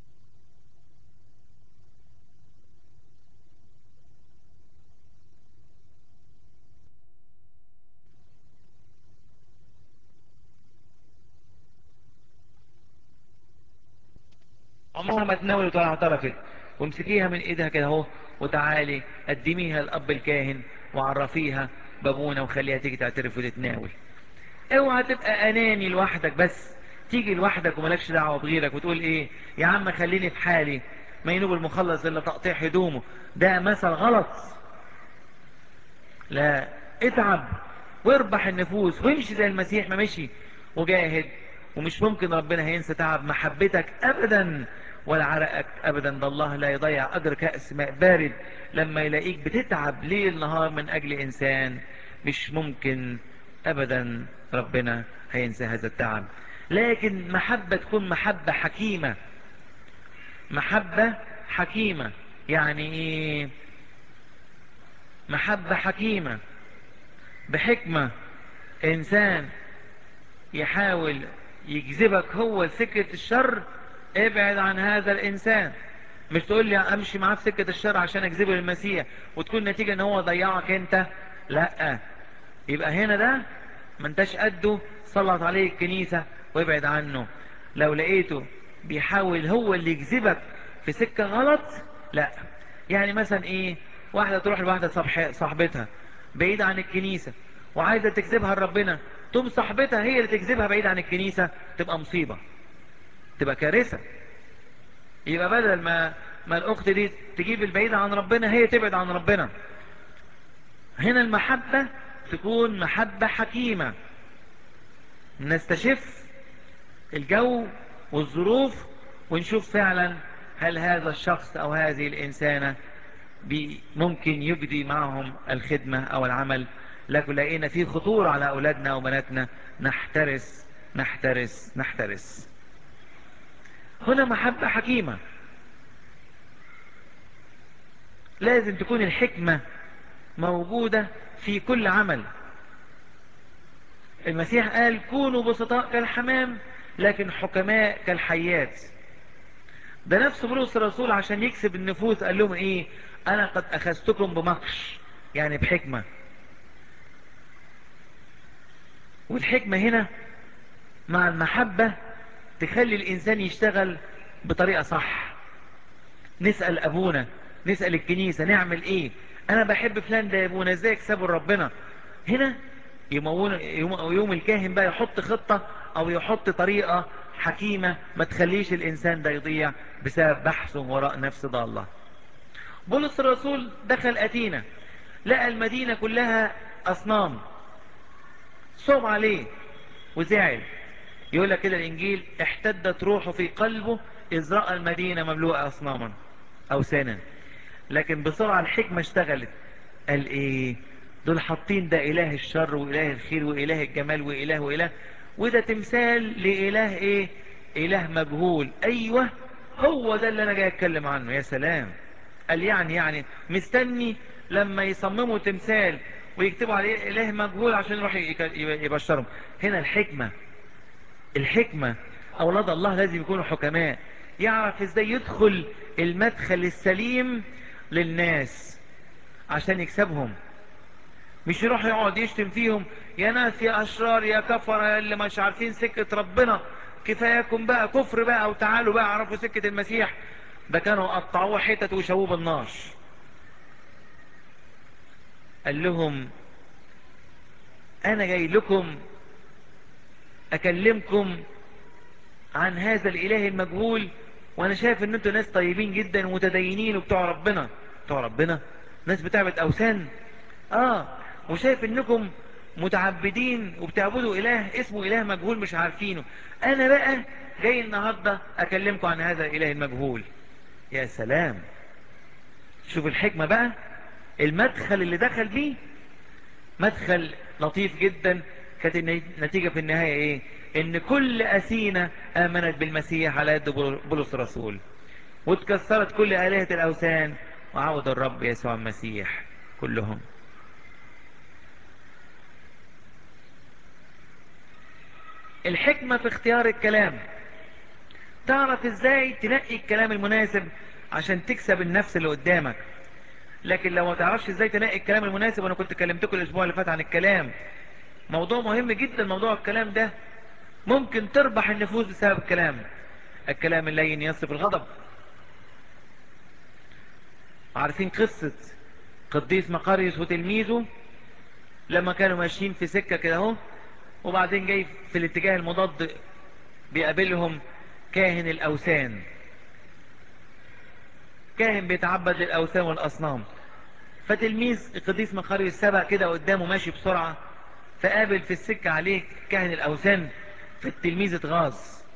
عمرها ما تناولت ولا اعترفت وامسكيها من ايدها كده اهو وتعالي قدميها لاب الكاهن وعرفيها بابونا وخليها تيجي تعترف وتتناول اوعى تبقى اناني لوحدك بس تيجي لوحدك وملكش دعوه بغيرك وتقول ايه يا عم خليني في حالي ما ينوب المخلص الا تقطيع هدومه ده مثل غلط لا اتعب واربح النفوس وامشي زي المسيح ما مشي وجاهد ومش ممكن ربنا هينسى تعب محبتك ابدا ولا عرقك ابدا ده الله لا يضيع اجر كأس ماء بارد لما يلاقيك بتتعب ليل نهار من اجل انسان مش ممكن ابدا ربنا هينسى هذا التعب لكن محبة تكون محبة حكيمة محبة حكيمة يعني ايه محبة حكيمة بحكمة انسان يحاول يجذبك هو لسكة الشر ابعد عن هذا الانسان مش تقول لي امشي معاه في سكة الشر عشان اجذبه للمسيح وتكون نتيجة ان هو ضيعك انت لا يبقى هنا ده ما انتش قده سلط عليه الكنيسة وابعد عنه لو لقيته بيحاول هو اللي يجذبك في سكة غلط لا يعني مثلا ايه واحدة تروح لواحدة صبح- صاحبتها بعيدة عن الكنيسة وعايزة تجذبها لربنا تقوم صاحبتها هي اللي تجذبها بعيد عن الكنيسة تبقى مصيبة تبقى كارثة يبقى بدل ما ما الاخت دي تجيب البعيد عن ربنا هي تبعد عن ربنا هنا المحبة تكون محبة حكيمة نستشف الجو والظروف ونشوف فعلا هل هذا الشخص او هذه الانسانة بي- ممكن يجدي معهم الخدمة او العمل لكن لقينا في خطورة على اولادنا وبناتنا نحترس نحترس نحترس هنا محبة حكيمة لازم تكون الحكمة موجودة في كل عمل المسيح قال كونوا بسطاء كالحمام لكن حكماء كالحيات ده نفس بولس الرسول عشان يكسب النفوس قال لهم ايه انا قد اخذتكم بمكش يعني بحكمة والحكمة هنا مع المحبة تخلي الانسان يشتغل بطريقة صح نسأل ابونا نسأل الكنيسة نعمل ايه انا بحب فلان ده يا ابونا ازاي اكسبه لربنا هنا يمون يوم, يوم الكاهن بقى يحط خطة او يحط طريقة حكيمة ما تخليش الانسان ده يضيع بسبب بحثه وراء نفس ضالة بولس الرسول دخل اتينا لقى المدينة كلها اصنام صوم عليه وزعل يقول لك كده الانجيل احتدت روحه في قلبه اذ راى المدينه مملوءه اصناما اوثانا لكن بسرعه الحكمه اشتغلت قال ايه دول حاطين ده اله الشر واله الخير واله الجمال واله واله وده تمثال لاله ايه اله مجهول ايوه هو ده اللي انا جاي اتكلم عنه يا سلام قال يعني يعني مستني لما يصمموا تمثال ويكتبوا عليه اله مجهول عشان يروح يبشرهم هنا الحكمه الحكمة أولاد الله لازم يكونوا حكماء يعرف ازاي يدخل المدخل السليم للناس عشان يكسبهم مش يروح يقعد يشتم فيهم يا ناس يا أشرار يا كفر يا اللي مش عارفين سكة ربنا كفاياكم بقى كفر بقى وتعالوا بقى عرفوا سكة المسيح ده كانوا قطعوه حتت وشووه بالنار قال لهم أنا جاي لكم اكلمكم عن هذا الاله المجهول وانا شايف ان انتوا ناس طيبين جدا ومتدينين وبتوع ربنا بتوع ربنا ناس بتعبد اوثان اه وشايف انكم متعبدين وبتعبدوا اله اسمه اله مجهول مش عارفينه انا بقى جاي النهاردة اكلمكم عن هذا الاله المجهول يا سلام شوف الحكمة بقى المدخل اللي دخل بيه مدخل لطيف جدا كانت النتيجة في النهاية ايه ان كل أسينة آمنت بالمسيح على يد بولس الرسول واتكسرت كل آلهة الأوثان وعود الرب يسوع المسيح كلهم الحكمة في اختيار الكلام تعرف ازاي تنقي الكلام المناسب عشان تكسب النفس اللي قدامك لكن لو ما تعرفش ازاي تنقي الكلام المناسب وانا كنت كلمتكم الاسبوع اللي فات عن الكلام موضوع مهم جدا موضوع الكلام ده ممكن تربح النفوس بسبب الكلام الكلام اللين يصف الغضب عارفين قصة قديس مقاريوس وتلميذه لما كانوا ماشيين في سكة كده اهو وبعدين جاي في الاتجاه المضاد بيقابلهم كاهن الأوثان كاهن بيتعبد للأوثان والأصنام فتلميذ القديس مقاريوس سبق كده قدامه ماشي بسرعة فقابل في السكة عليه كاهن الأوثان فالتلميذ اتغاظ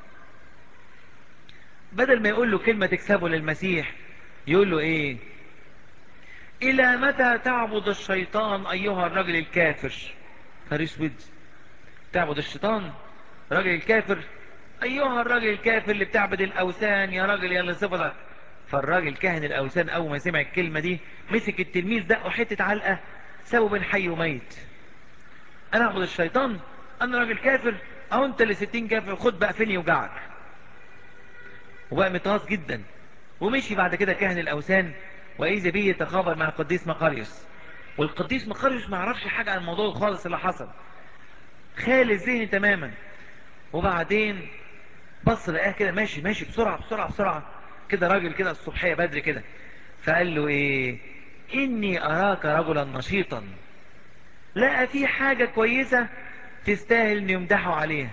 بدل ما يقول له كلمة تكسبه للمسيح يقول له ايه الى متى تعبد الشيطان ايها الرجل الكافر فريسود تعبد الشيطان رجل الكافر ايها الرجل الكافر اللي بتعبد الاوثان يا راجل يا اللي صفتك فالراجل كاهن الاوثان اول ما سمع الكلمة دي مسك التلميذ دقه حتة علقة سابه بين حي وميت انا اعبد الشيطان انا راجل كافر او انت اللي ستين كافر خد بقى فين يوجعك وبقى متغاظ جدا ومشي بعد كده كاهن الاوثان واذا به يتخابر مع القديس مقاريوس والقديس مقاريوس ما عرفش حاجة عن الموضوع خالص اللي حصل خالي الذهن تماما وبعدين بص لقاه كده ماشي ماشي بسرعة بسرعة بسرعة كده راجل كده الصبحية بدري كده فقال له ايه اني اراك رجلا نشيطا لقى في حاجة كويسة تستاهل ان يمدحوا عليها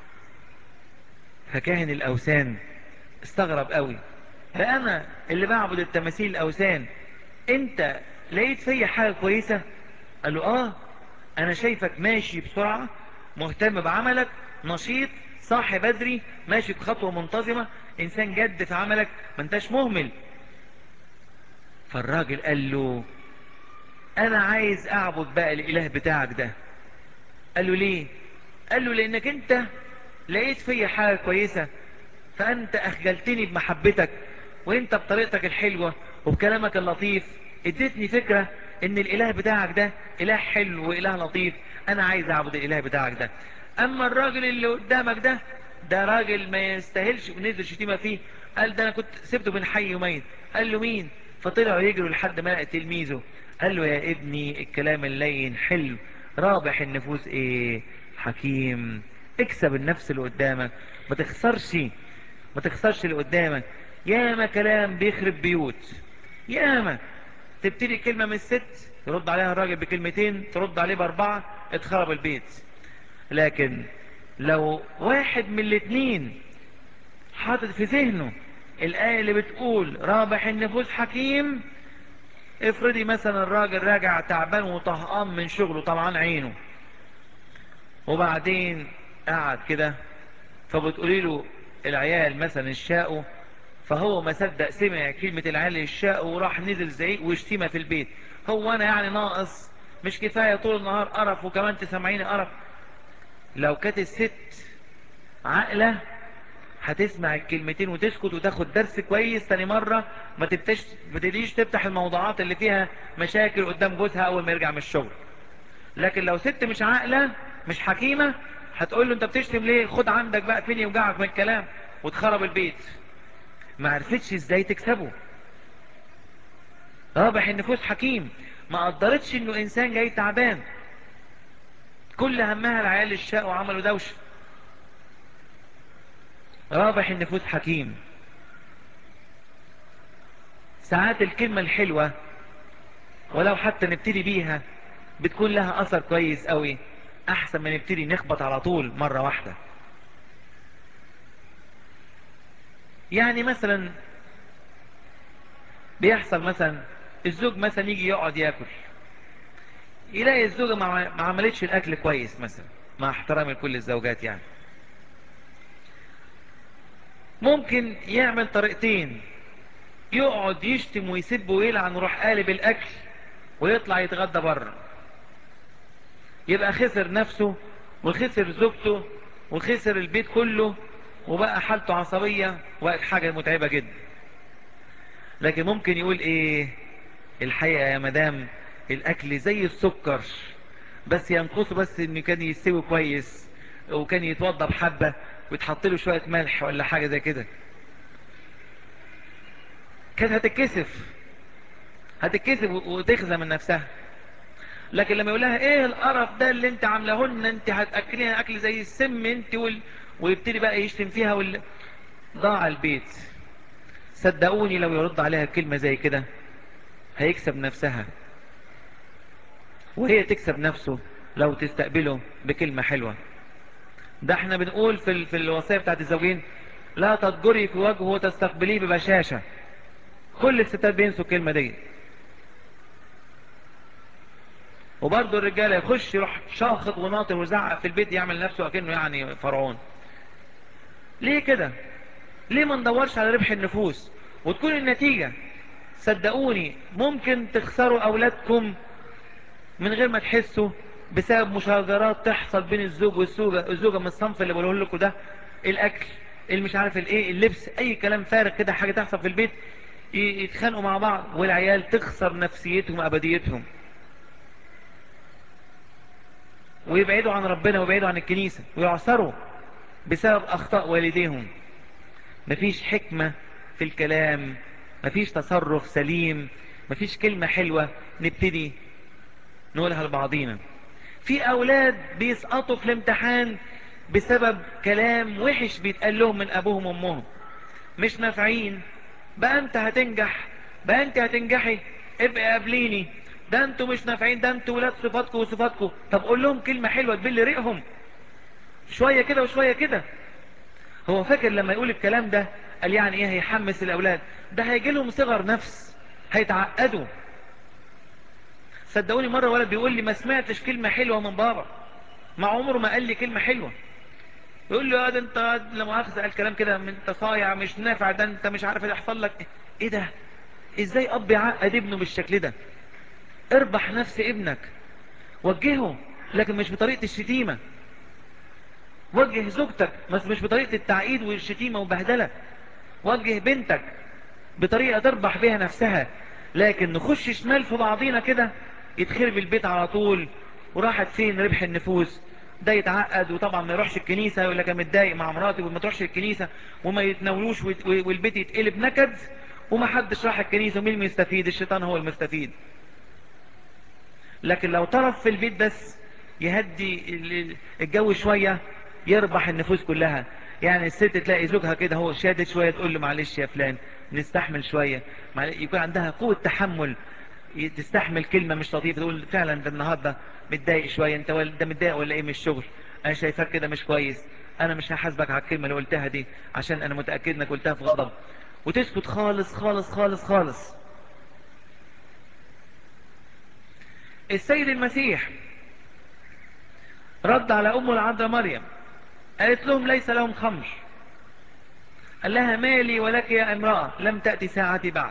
فكاهن الاوثان استغرب قوي ده انا اللي بعبد التماثيل الاوثان انت لقيت فيا حاجة كويسة قال له اه انا شايفك ماشي بسرعة مهتم بعملك نشيط صاحي بدري ماشي بخطوة منتظمة انسان جد في عملك ما انتش مهمل فالراجل قال له انا عايز اعبد بقى الاله بتاعك ده قال له ليه قال له لانك انت لقيت فيا حاجة كويسة فانت اخجلتني بمحبتك وانت بطريقتك الحلوة وبكلامك اللطيف اديتني فكرة ان الاله بتاعك ده اله حلو واله لطيف انا عايز اعبد الاله بتاعك ده اما الراجل اللي قدامك ده ده راجل ما يستاهلش ونزل شتيمة فيه قال ده انا كنت سبته بين حي وميت قال له مين فطلعوا يجروا لحد ما لقى تلميذه قال له يا ابني الكلام اللين حلو رابح النفوس ايه حكيم اكسب النفس اللي قدامك ما تخسرش ما تخسرش اللي قدامك ياما كلام بيخرب بيوت ياما تبتدي كلمة من الست ترد عليها الراجل بكلمتين ترد عليه باربعة اتخرب البيت لكن لو واحد من الاتنين حاطط في ذهنه الآية اللي بتقول رابح النفوس حكيم افرضي مثلا الراجل راجع تعبان وطهقان من شغله طلعان عينه وبعدين قعد كده فبتقولي له العيال مثلا الشاقوا فهو ما صدق سمع كلمة العيال الشاقوا وراح نزل زعيق وشتيمة في البيت هو انا يعني ناقص مش كفاية طول النهار قرف وكمان تسمعيني قرف لو كانت الست عاقلة هتسمع الكلمتين وتسكت وتاخد درس كويس تاني مرة ما تبتش بتديش تفتح الموضوعات اللي فيها مشاكل قدام جوزها اول ما يرجع من الشغل لكن لو ست مش عاقلة مش حكيمة هتقول له انت بتشتم ليه خد عندك بقى فين يوجعك من الكلام وتخرب البيت ما عرفتش ازاي تكسبه رابح النفوس حكيم ما قدرتش انه انسان جاي تعبان كل همها العيال الشاء وعملوا دوشه رابح النفوس حكيم ساعات الكلمة الحلوة ولو حتى نبتدي بيها بتكون لها اثر كويس قوي احسن ما نبتدي نخبط على طول مرة واحدة يعني مثلا بيحصل مثلا الزوج مثلا يجي يقعد ياكل يلاقي الزوجة ما ما عملتش الاكل كويس مثلا مع احترامي لكل الزوجات يعني ممكن يعمل طريقتين يقعد يشتم ويسب ويلعن ويروح قالب الاكل ويطلع يتغدى بره يبقى خسر نفسه وخسر زوجته وخسر البيت كله وبقى حالته عصبية وبقت حاجة متعبة جدا لكن ممكن يقول ايه الحقيقة يا مدام الاكل زي السكر بس ينقصه بس انه كان يستوي كويس وكان يتوضى بحبة ويتحط له شوية ملح ولا حاجة زي كده كانت هتتكسف هتتكسف وتخزى من نفسها لكن لما يقول لها ايه القرف ده اللي انت عاملاه لنا انت هتاكلينا اكل زي السم انت وال... ويبتدي بقى يشتم فيها وال... ضاع البيت صدقوني لو يرد عليها كلمة زي كده هيكسب نفسها وهي تكسب نفسه لو تستقبله بكلمة حلوة ده احنا بنقول في ال... في الوصية بتاعت الزوجين لا تضجري في وجهه وتستقبليه ببشاشة كل الستات بينسوا الكلمة دي وبرضه الرجالة يخش يروح شاخط وناطر وزعق في البيت يعمل نفسه اكنه يعني فرعون ليه كده ليه ما ندورش على ربح النفوس وتكون النتيجة صدقوني ممكن تخسروا اولادكم من غير ما تحسوا بسبب مشاجرات تحصل بين الزوج والزوجة الزوجة من الصنف اللي بقوله لكم ده الاكل اللي مش عارف الايه اللبس اي كلام فارغ كده حاجة تحصل في البيت يتخانقوا مع بعض والعيال تخسر نفسيتهم ابديتهم ويبعدوا عن ربنا ويبعدوا عن الكنيسة ويعصروا بسبب اخطاء والديهم مفيش حكمة في الكلام مفيش تصرف سليم مفيش كلمة حلوة نبتدي نقولها لبعضينا في اولاد بيسقطوا في الامتحان بسبب كلام وحش بيتقال لهم من ابوهم وامهم مش نافعين بقى انت هتنجح بقى انت هتنجحي ابقى قابليني ده انتوا مش نافعين ده انتوا ولاد صفاتكم وصفاتكم طب قول لهم كلمة حلوة تبل ريقهم شوية كده وشوية كده هو فاكر لما يقول الكلام ده قال يعني ايه هيحمس الاولاد ده هيجي لهم صغر نفس هيتعقدوا صدقوني مرة ولد بيقول لي ما سمعتش كلمة حلوة من بابا مع عمره ما قال لي كلمة حلوة يقول له يا ده انت لما مؤاخذة قال كلام كده انت صايع مش نافع ده انت مش عارف اللي يحصل لك ايه ده ازاي اب يعقد ابنه بالشكل ده اربح نفس ابنك وجهه لكن مش بطريقة الشتيمة وجه زوجتك بس مش بطريقة التعقيد والشتيمة وبهدلة وجه بنتك بطريقة تربح بها نفسها لكن نخش شمال في بعضينا كده يتخرب البيت على طول وراحت فين ربح النفوس ده يتعقد وطبعا ما يروحش الكنيسة يقول لك متضايق مع مراتي وما تروحش الكنيسة وما يتناولوش والبيت يتقلب نكد وما حدش راح الكنيسة ومين المستفيد الشيطان هو المستفيد لكن لو طرف في البيت بس يهدي الجو شوية يربح النفوس كلها يعني الست تلاقي زوجها كده هو شادد شوية تقول له معلش يا فلان نستحمل شوية يكون عندها قوة تحمل تستحمل كلمة مش لطيفة تقول فعلا ده النهاردة متضايق شوية انت ده متضايق ولا ايه من الشغل انا شايفاك كده مش كويس انا مش هحاسبك على الكلمة اللي قلتها دي عشان انا متأكد انك قلتها في غضب وتسكت خالص خالص خالص خالص السيد المسيح رد على امه العذراء مريم قالت لهم ليس لهم خمر قال لها مالي ولك يا امرأة لم تأتي ساعتي بعد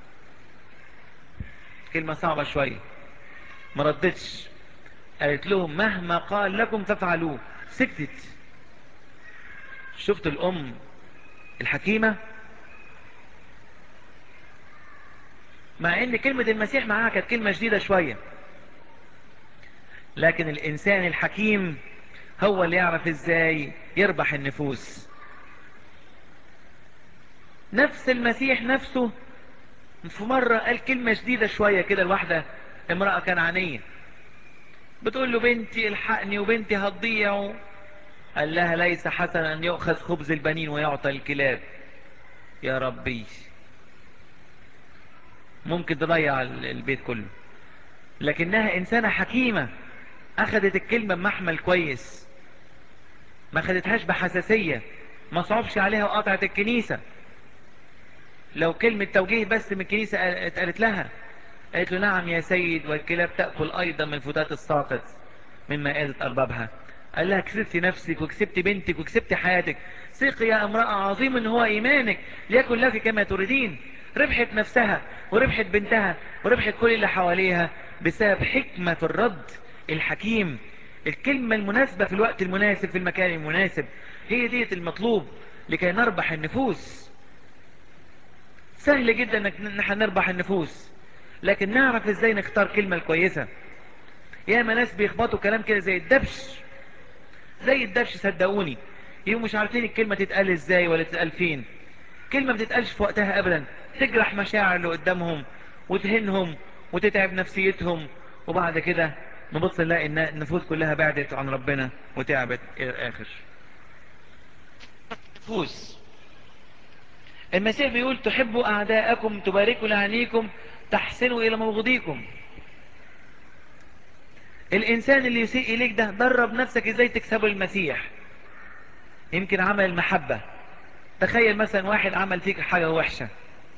كلمة صعبة شوية ما ردتش قالت لهم مهما قال لكم فافعلوه سكتت شفت الأم الحكيمة مع ان كلمة المسيح معاها كانت كلمة شديدة شوية لكن الانسان الحكيم هو اللي يعرف ازاي يربح النفوس نفس المسيح نفسه في مرة قال كلمة شديدة شوية كده الواحدة امرأة كنعانية بتقول له بنتي الحقني وبنتي هتضيع قال لها ليس حسنا ان يؤخذ خبز البنين ويعطى الكلاب يا ربي ممكن تضيع البيت كله لكنها انسانة حكيمة اخذت الكلمة بمحمل كويس ما خدتهاش بحساسية ما صعبش عليها وقطعت الكنيسة لو كلمة توجيه بس من الكنيسة اتقالت لها قالت له نعم يا سيد والكلاب تأكل ايضا من فتات الساقط من مائدة اربابها قال لها كسبت نفسك وكسبت بنتك وكسبت حياتك ثقي يا امرأة عظيم ان هو ايمانك ليكن لك كما تريدين ربحت نفسها وربحت بنتها وربحت كل اللي حواليها بسبب حكمة في الرد الحكيم الكلمة المناسبة في الوقت المناسب في المكان المناسب هي ديت المطلوب لكي نربح النفوس سهل جدا انك نحن نربح النفوس لكن نعرف ازاي نختار كلمة الكويسة ياما ناس بيخبطوا كلام كده زي الدبش زي الدبش صدقوني يوم مش عارفين الكلمة تتقال ازاي ولا تتقال فين كلمة ما بتتقالش في وقتها ابدا تجرح مشاعر اللي قدامهم وتهنهم وتتعب نفسيتهم وبعد كده نبص نلاقي ان النفوس كلها بعدت عن ربنا وتعبت الى الاخر نفوس المسيح بيقول تحبوا اعداءكم تباركوا لعنيكم تحسنوا الى مبغضيكم الانسان اللي يسيء اليك ده درب نفسك ازاي تكسبه المسيح يمكن عمل المحبة تخيل مثلا واحد عمل فيك حاجة وحشة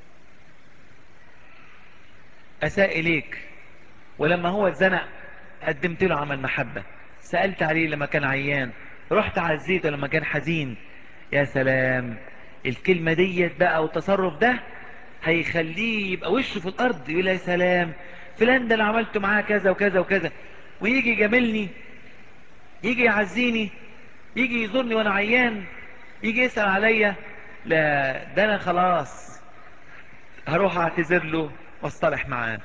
اساء اليك ولما هو اتزنق قدمت له عمل محبة سألت عليه لما كان عيان رحت عزيته لما كان حزين يا سلام الكلمة ديت بقى والتصرف ده هيخليه يبقى وشه في الارض يقول يا سلام فلان ده اللي عملته معاه كذا وكذا وكذا ويجي يجاملني يجي يعزيني يجي يزورني وانا عيان يجي يسأل عليا لا ده انا خلاص هروح اعتذر له واصطلح معاه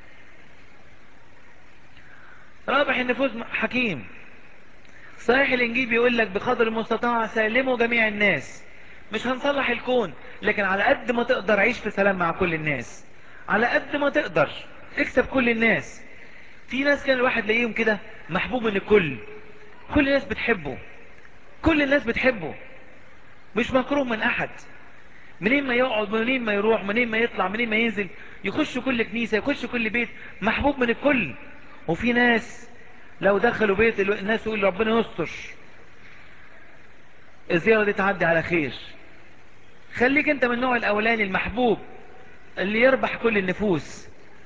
رابح النفوس حكيم صحيح الانجيل بيقول لك بقدر المستطاع سلموا جميع الناس مش هنصلح الكون لكن على قد ما تقدر عيش في سلام مع كل الناس على قد ما تقدر اكسب كل الناس في ناس كان الواحد لاقيهم كده محبوب من الكل كل الناس بتحبه كل الناس بتحبه مش مكروه من احد منين ما يقعد منين ما يروح منين ما يطلع منين ما ينزل يخش كل كنيسة يخش كل بيت محبوب من الكل وفي ناس لو دخلوا بيت الناس يقول ربنا يستر الزيارة دي تعدي على خير خليك انت من النوع الاولاني المحبوب اللي يربح كل النفوس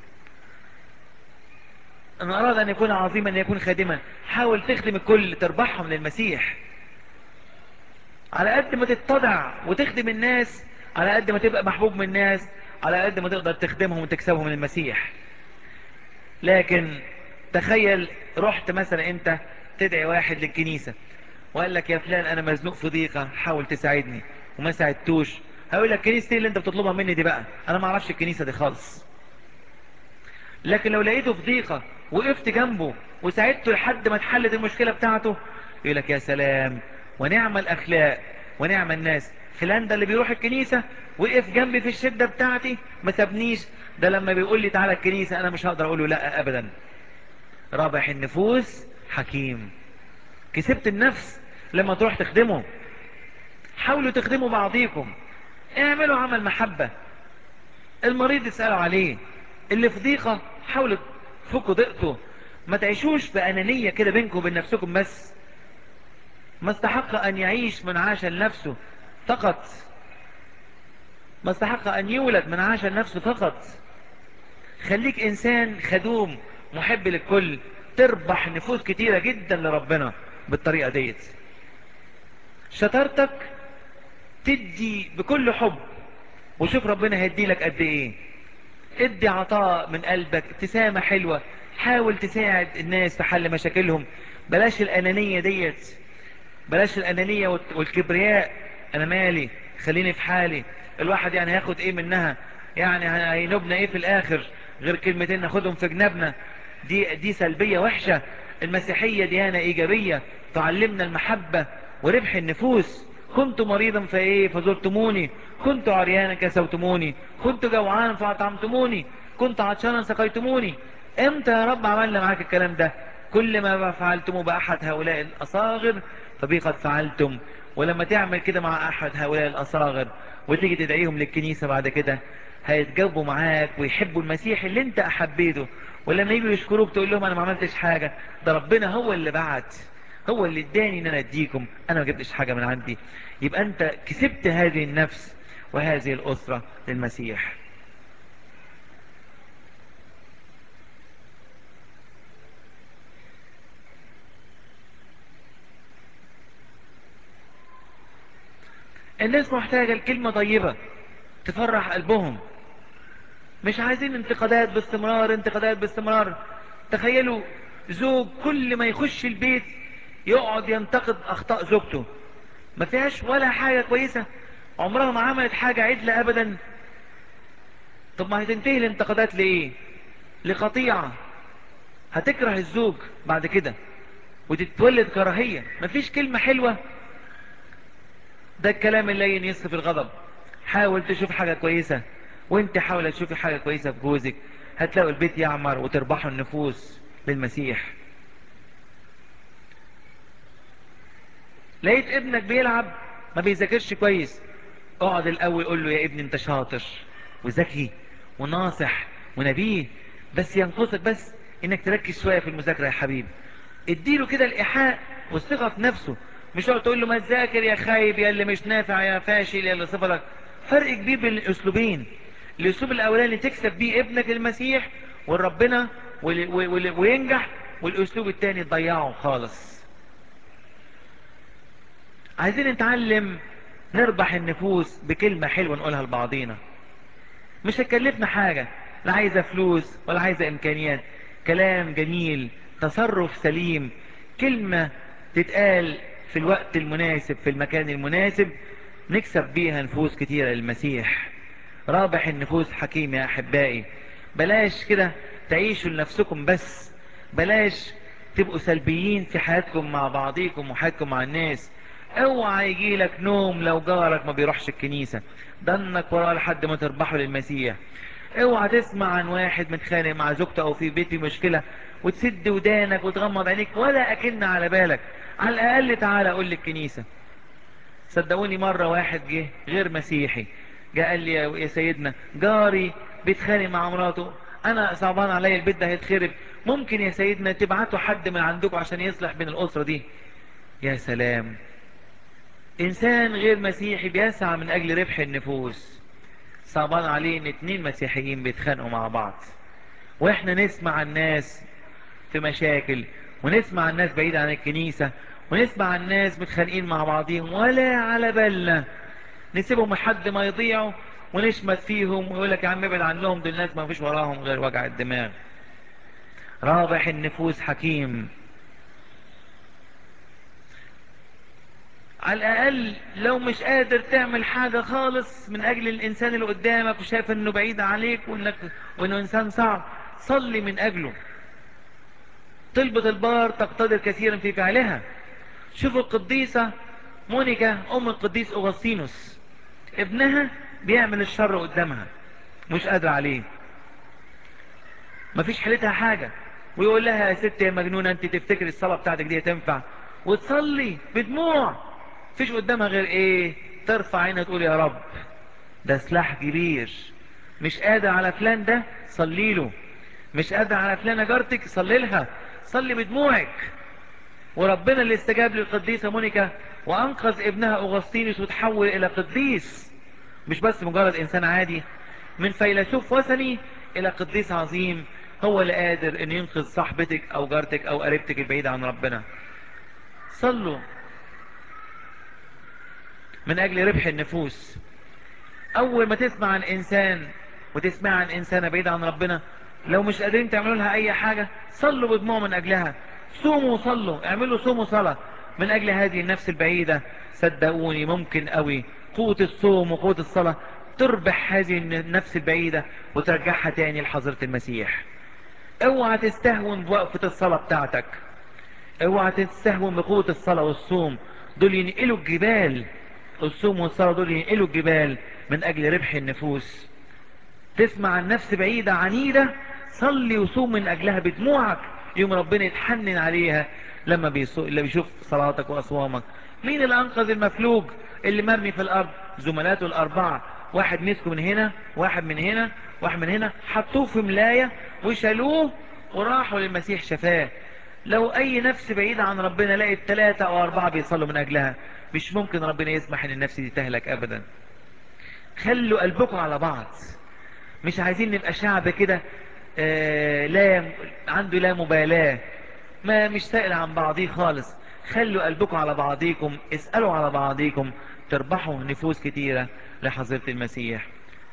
ان اراد ان يكون عظيما ان يكون خادما حاول تخدم الكل تربحهم للمسيح على قد ما تتضع وتخدم الناس على قد ما تبقى محبوب من الناس على قد ما تقدر تخدمهم وتكسبهم للمسيح لكن تخيل رحت مثلا انت تدعي واحد للكنيسة وقال لك يا فلان انا مزنوق في ضيقة حاول تساعدني وما ساعدتوش هقول لك كنيستي اللي انت بتطلبها مني دي بقى انا ما اعرفش الكنيسة دي خالص لكن لو لقيته في ضيقة وقفت جنبه وساعدته لحد ما اتحلت المشكلة بتاعته يقول لك يا سلام ونعم الاخلاق ونعم الناس فلان ده اللي بيروح الكنيسة وقف جنبي في الشدة بتاعتي ما سابنيش ده لما بيقول لي تعالى الكنيسة انا مش هقدر اقول له لا ابدا رابح النفوس حكيم كسبت النفس لما تروح تخدمه حاولوا تخدموا بعضيكم اعملوا عمل محبة المريض يسألوا عليه اللي في ضيقة حاولوا تفكوا ضيقته ما تعيشوش بأنانية كده بينكم وبين نفسكم بس ما استحق أن يعيش من عاش لنفسه فقط ما استحق أن يولد من عاش لنفسه فقط خليك إنسان خدوم محب للكل تربح نفوس كتيرة جدا لربنا بالطريقة ديت شطارتك تدي بكل حب وشوف ربنا هيدي لك قد ايه ادي عطاء من قلبك ابتسامة حلوة حاول تساعد الناس في حل مشاكلهم بلاش الأنانية ديت بلاش الأنانية والكبرياء أنا مالي خليني في حالي الواحد يعني هياخد ايه منها يعني هينبنا ايه في الآخر غير كلمتين ناخدهم في جنبنا دي, دي سلبية وحشة المسيحية ديانة إيجابية تعلمنا المحبة وربح النفوس كنت مريضا فايه فزرتموني كنت عريانا كسوتموني كنت جوعانا فأطعمتموني كنت عطشانا سقيتموني امتى يا رب عملنا معاك الكلام ده كل ما فعلتمه بأحد هؤلاء الأصاغر فبي قد فعلتم ولما تعمل كده مع أحد هؤلاء الأصاغر وتيجي تدعيهم للكنيسة بعد كده هيتجاوبوا معاك ويحبوا المسيح اللي انت أحبيته ولما يجوا يشكروك تقول لهم أنا ما عملتش حاجة ده ربنا هو اللي بعت هو اللي اداني ان انا اديكم انا ما جبتش حاجة من عندي يبقى انت كسبت هذه النفس وهذه الاسرة للمسيح الناس محتاجة الكلمة طيبة تفرح قلبهم مش عايزين انتقادات باستمرار انتقادات باستمرار تخيلوا زوج كل ما يخش البيت يقعد ينتقد اخطاء زوجته ما فيهاش ولا حاجة كويسة عمرها ما عملت حاجة عدلة ابدا طب ما هتنتهي الانتقادات ليه لقطيعة هتكره الزوج بعد كده وتتولد كراهية مفيش كلمة حلوة ده الكلام اللين يصف الغضب حاول تشوف حاجة كويسة وانت حاول تشوفي حاجة كويسة في جوزك هتلاقوا البيت يعمر وتربحوا النفوس بالمسيح لقيت ابنك بيلعب ما بيذاكرش كويس اقعد الاول قول له يا ابني انت شاطر وذكي وناصح ونبيه بس ينقصك بس انك تركز شوية في المذاكرة يا حبيبي اديله كده الايحاء والثقة في نفسه مش تقعد تقول له ما تذاكر يا خايب يا اللي مش نافع يا فاشل يا اللي صفرك فرق كبير بين الاسلوبين الاسلوب الاولاني تكسب بيه ابنك المسيح والربنا وينجح والاسلوب الثاني تضيعه خالص عايزين نتعلم نربح النفوس بكلمة حلوة نقولها لبعضينا مش هتكلفنا حاجة لا عايزة فلوس ولا عايزة امكانيات كلام جميل تصرف سليم كلمة تتقال في الوقت المناسب في المكان المناسب نكسب بيها نفوس كتيرة للمسيح رابح النفوس حكيم يا أحبائي بلاش كده تعيشوا لنفسكم بس بلاش تبقوا سلبيين في حياتكم مع بعضيكم وحياتكم مع الناس اوعى يجي لك نوم لو جارك ما بيروحش الكنيسة ضنك وراه لحد ما تربحه للمسيح اوعى تسمع عن واحد متخانق مع زوجته او في بيت مشكلة وتسد ودانك وتغمض عينيك ولا اكن على بالك على الاقل تعالى اقول لك كنيسة صدقوني مرة واحد جه غير مسيحي جاء قال لي يا سيدنا جاري بيتخانق مع مراته انا صعبان عليا البيت ده هيتخرب ممكن يا سيدنا تبعتوا حد من عندكم عشان يصلح بين الاسرة دي يا سلام انسان غير مسيحي بيسعى من اجل ربح النفوس صعبان عليه ان اتنين مسيحيين بيتخانقوا مع بعض واحنا نسمع الناس في مشاكل ونسمع الناس بعيد عن الكنيسة ونسمع الناس متخانقين مع بعضهم ولا على بالنا نسيبهم لحد ما يضيعوا ونشمت فيهم ويقول لك يا عم ابعد عنهم دول الناس ما فيش وراهم غير وجع الدماغ رابح النفوس حكيم على الأقل لو مش قادر تعمل حاجة خالص من أجل الإنسان اللي قدامك وشايف إنه بعيد عليك وإنك وإنه إنسان صعب صلي من أجله طلبة البار تقتدر كثيرا في فعلها شوفوا القديسة مونيكا أم القديس أوغسطينوس ابنها بيعمل الشر قدامها مش قادر عليه مفيش حالتها حاجة ويقول لها يا ست يا مجنونة انت تفتكري الصلاة بتاعتك دي تنفع وتصلي بدموع فيش قدامها غير ايه ترفع عينها تقول يا رب ده سلاح كبير مش قادر على فلان ده صلي له مش قادر على فلانة جارتك صلي لها صلي بدموعك وربنا اللي استجاب للقديسة مونيكا وانقذ ابنها اغسطينوس وتحول الى قديس مش بس مجرد انسان عادي من فيلسوف وثني الى قديس عظيم هو اللي قادر ان ينقذ صاحبتك او جارتك او قريبتك البعيدة عن ربنا صلوا من اجل ربح النفوس اول ما تسمع عن انسان وتسمع عن انسانة بعيدة عن ربنا لو مش قادرين تعملوا لها اي حاجة صلوا بدموع من اجلها صوموا وصلوا اعملوا صوم وصلاة من اجل هذه النفس البعيدة صدقوني ممكن قوي قوة الصوم وقوة الصلاة تربح هذه النفس البعيدة وترجعها تاني لحضرة المسيح اوعى تستهون بوقفة الصلاة بتاعتك اوعى تستهون بقوة الصلاة والصوم دول ينقلوا الجبال الصوم والصلاة دول ينقلوا الجبال من اجل ربح النفوس تسمع عن نفس بعيدة عنيدة صلي وصوم من اجلها بدموعك يوم ربنا يتحنن عليها لما بيصو... اللي بيشوف صلاتك واصوامك مين اللي انقذ المفلوج اللي مرمي في الارض زملاته الاربعة واحد مسكه من هنا واحد من هنا واحد من هنا حطوه في ملاية وشالوه وراحوا للمسيح شفاه لو اي نفس بعيدة عن ربنا لقيت ثلاثة او اربعة بيصلوا من اجلها مش ممكن ربنا يسمح ان النفس دي تهلك ابدا خلوا قلبكم على بعض مش عايزين نبقى شعب كده آه لا عنده لا مبالاة ما مش سائل عن بعضيه خالص خلوا قلبكم على بعضيكم اسألوا على بعضيكم تربحوا نفوس كتيرة لحضرة المسيح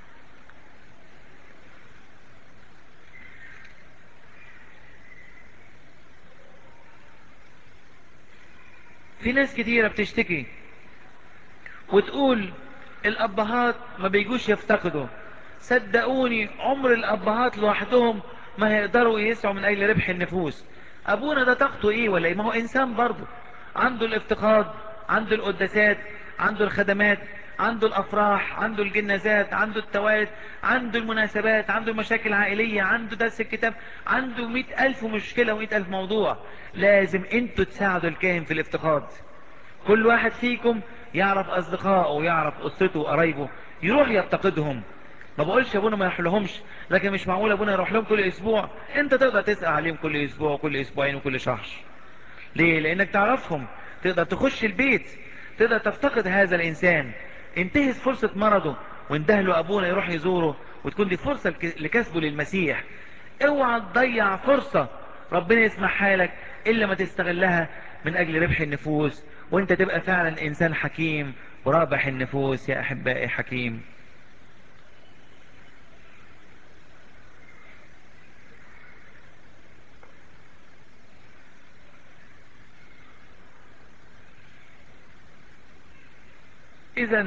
في ناس كتيرة بتشتكي وتقول الأبهات ما بيجوش يفتقدوا صدقوني عمر الأبهات لوحدهم ما هيقدروا يسعوا من أجل ربح النفوس أبونا ده طاقته إيه ولا إيه ما هو إنسان برضه عنده الافتقاد عنده القداسات عنده الخدمات عنده الأفراح عنده الجنازات عنده التوالد عنده المناسبات عنده المشاكل العائلية عنده درس الكتاب عنده مئة ألف مشكلة ومئة ألف موضوع لازم انتوا تساعدوا الكاهن في الافتقاد كل واحد فيكم يعرف أصدقائه ويعرف أسرته وقرايبه يروح يفتقدهم ما بقولش ابونا ما يروحلهمش لكن مش معقول ابونا يروح لهم كل اسبوع انت تقدر تسأل عليهم كل اسبوع وكل اسبوعين وكل شهر ليه لانك تعرفهم تقدر تخش البيت تقدر تفتقد هذا الانسان انتهز فرصة مرضه واندهله ابونا يروح يزوره وتكون دي فرصة لكسبه للمسيح اوعى تضيع فرصة ربنا يسمحها لك الا ما تستغلها من اجل ربح النفوس وانت تبقى فعلا انسان حكيم ورابح النفوس يا احبائي حكيم اذا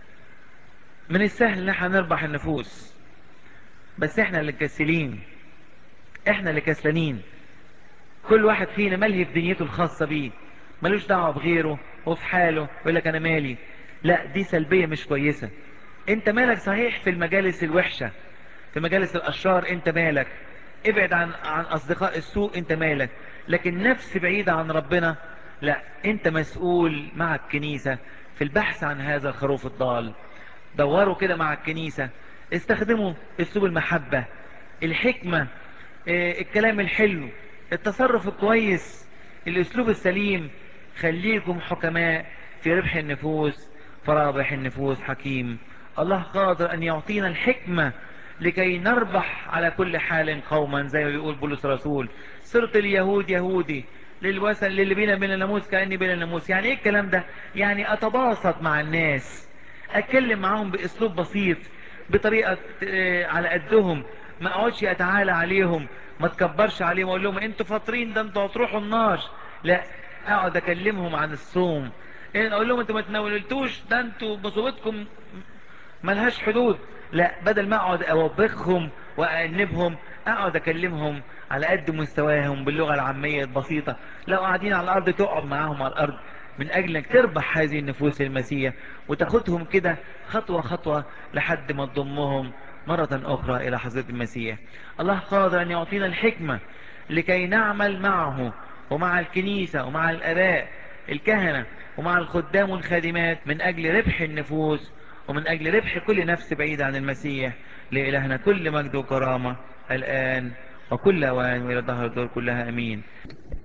من السهل ان احنا نربح النفوس بس احنا اللي مكسلين احنا اللي كسلانين كل واحد فينا ملهي في دنيته الخاصة بيه ملوش دعوة بغيره وفي حاله يقول لك انا مالي لا دي سلبية مش كويسة انت مالك صحيح في المجالس الوحشة في مجالس الاشرار انت مالك ابعد عن عن اصدقاء السوء انت مالك لكن نفس بعيدة عن ربنا لا انت مسؤول مع الكنيسة في البحث عن هذا الخروف الضال دوروا كده مع الكنيسة استخدموا اسلوب المحبة الحكمة اه الكلام الحلو التصرف الكويس الاسلوب السليم خليكم حكماء في ربح النفوس فرابح النفوس حكيم الله قادر ان يعطينا الحكمة لكي نربح على كل حال قوما زي ما بيقول بولس الرسول صرت اليهود يهودي للوثن للي بينا بين الناموس كأني بين الناموس يعني ايه الكلام ده يعني اتباسط مع الناس اتكلم معاهم باسلوب بسيط بطريقة اه على قدهم ما اقعدش اتعالى عليهم ما تكبرش عليهم واقول لهم انتوا فاطرين ده انتوا هتروحوا النار لا اقعد اكلمهم عن الصوم اقول لهم انتوا ما تناولتوش ده انتوا بصوتكم ملهاش حدود لا بدل ما اقعد اوبخهم وانبهم اقعد اكلمهم على قد مستواهم باللغة العامية البسيطة لو قاعدين على الارض تقعد معاهم على الارض من اجلك تربح هذه النفوس المسيح وتاخدهم كده خطوة خطوة لحد ما تضمهم مرة اخرى الى حضرة المسيح الله قادر ان يعطينا الحكمة لكي نعمل معه ومع الكنيسة ومع الاباء الكهنة ومع الخدام والخادمات من اجل ربح النفوس ومن اجل ربح كل نفس بعيدة عن المسيح لإلهنا كل مجد وكرامة الآن وكل أوان وإلى ظهر الدور كلها أمين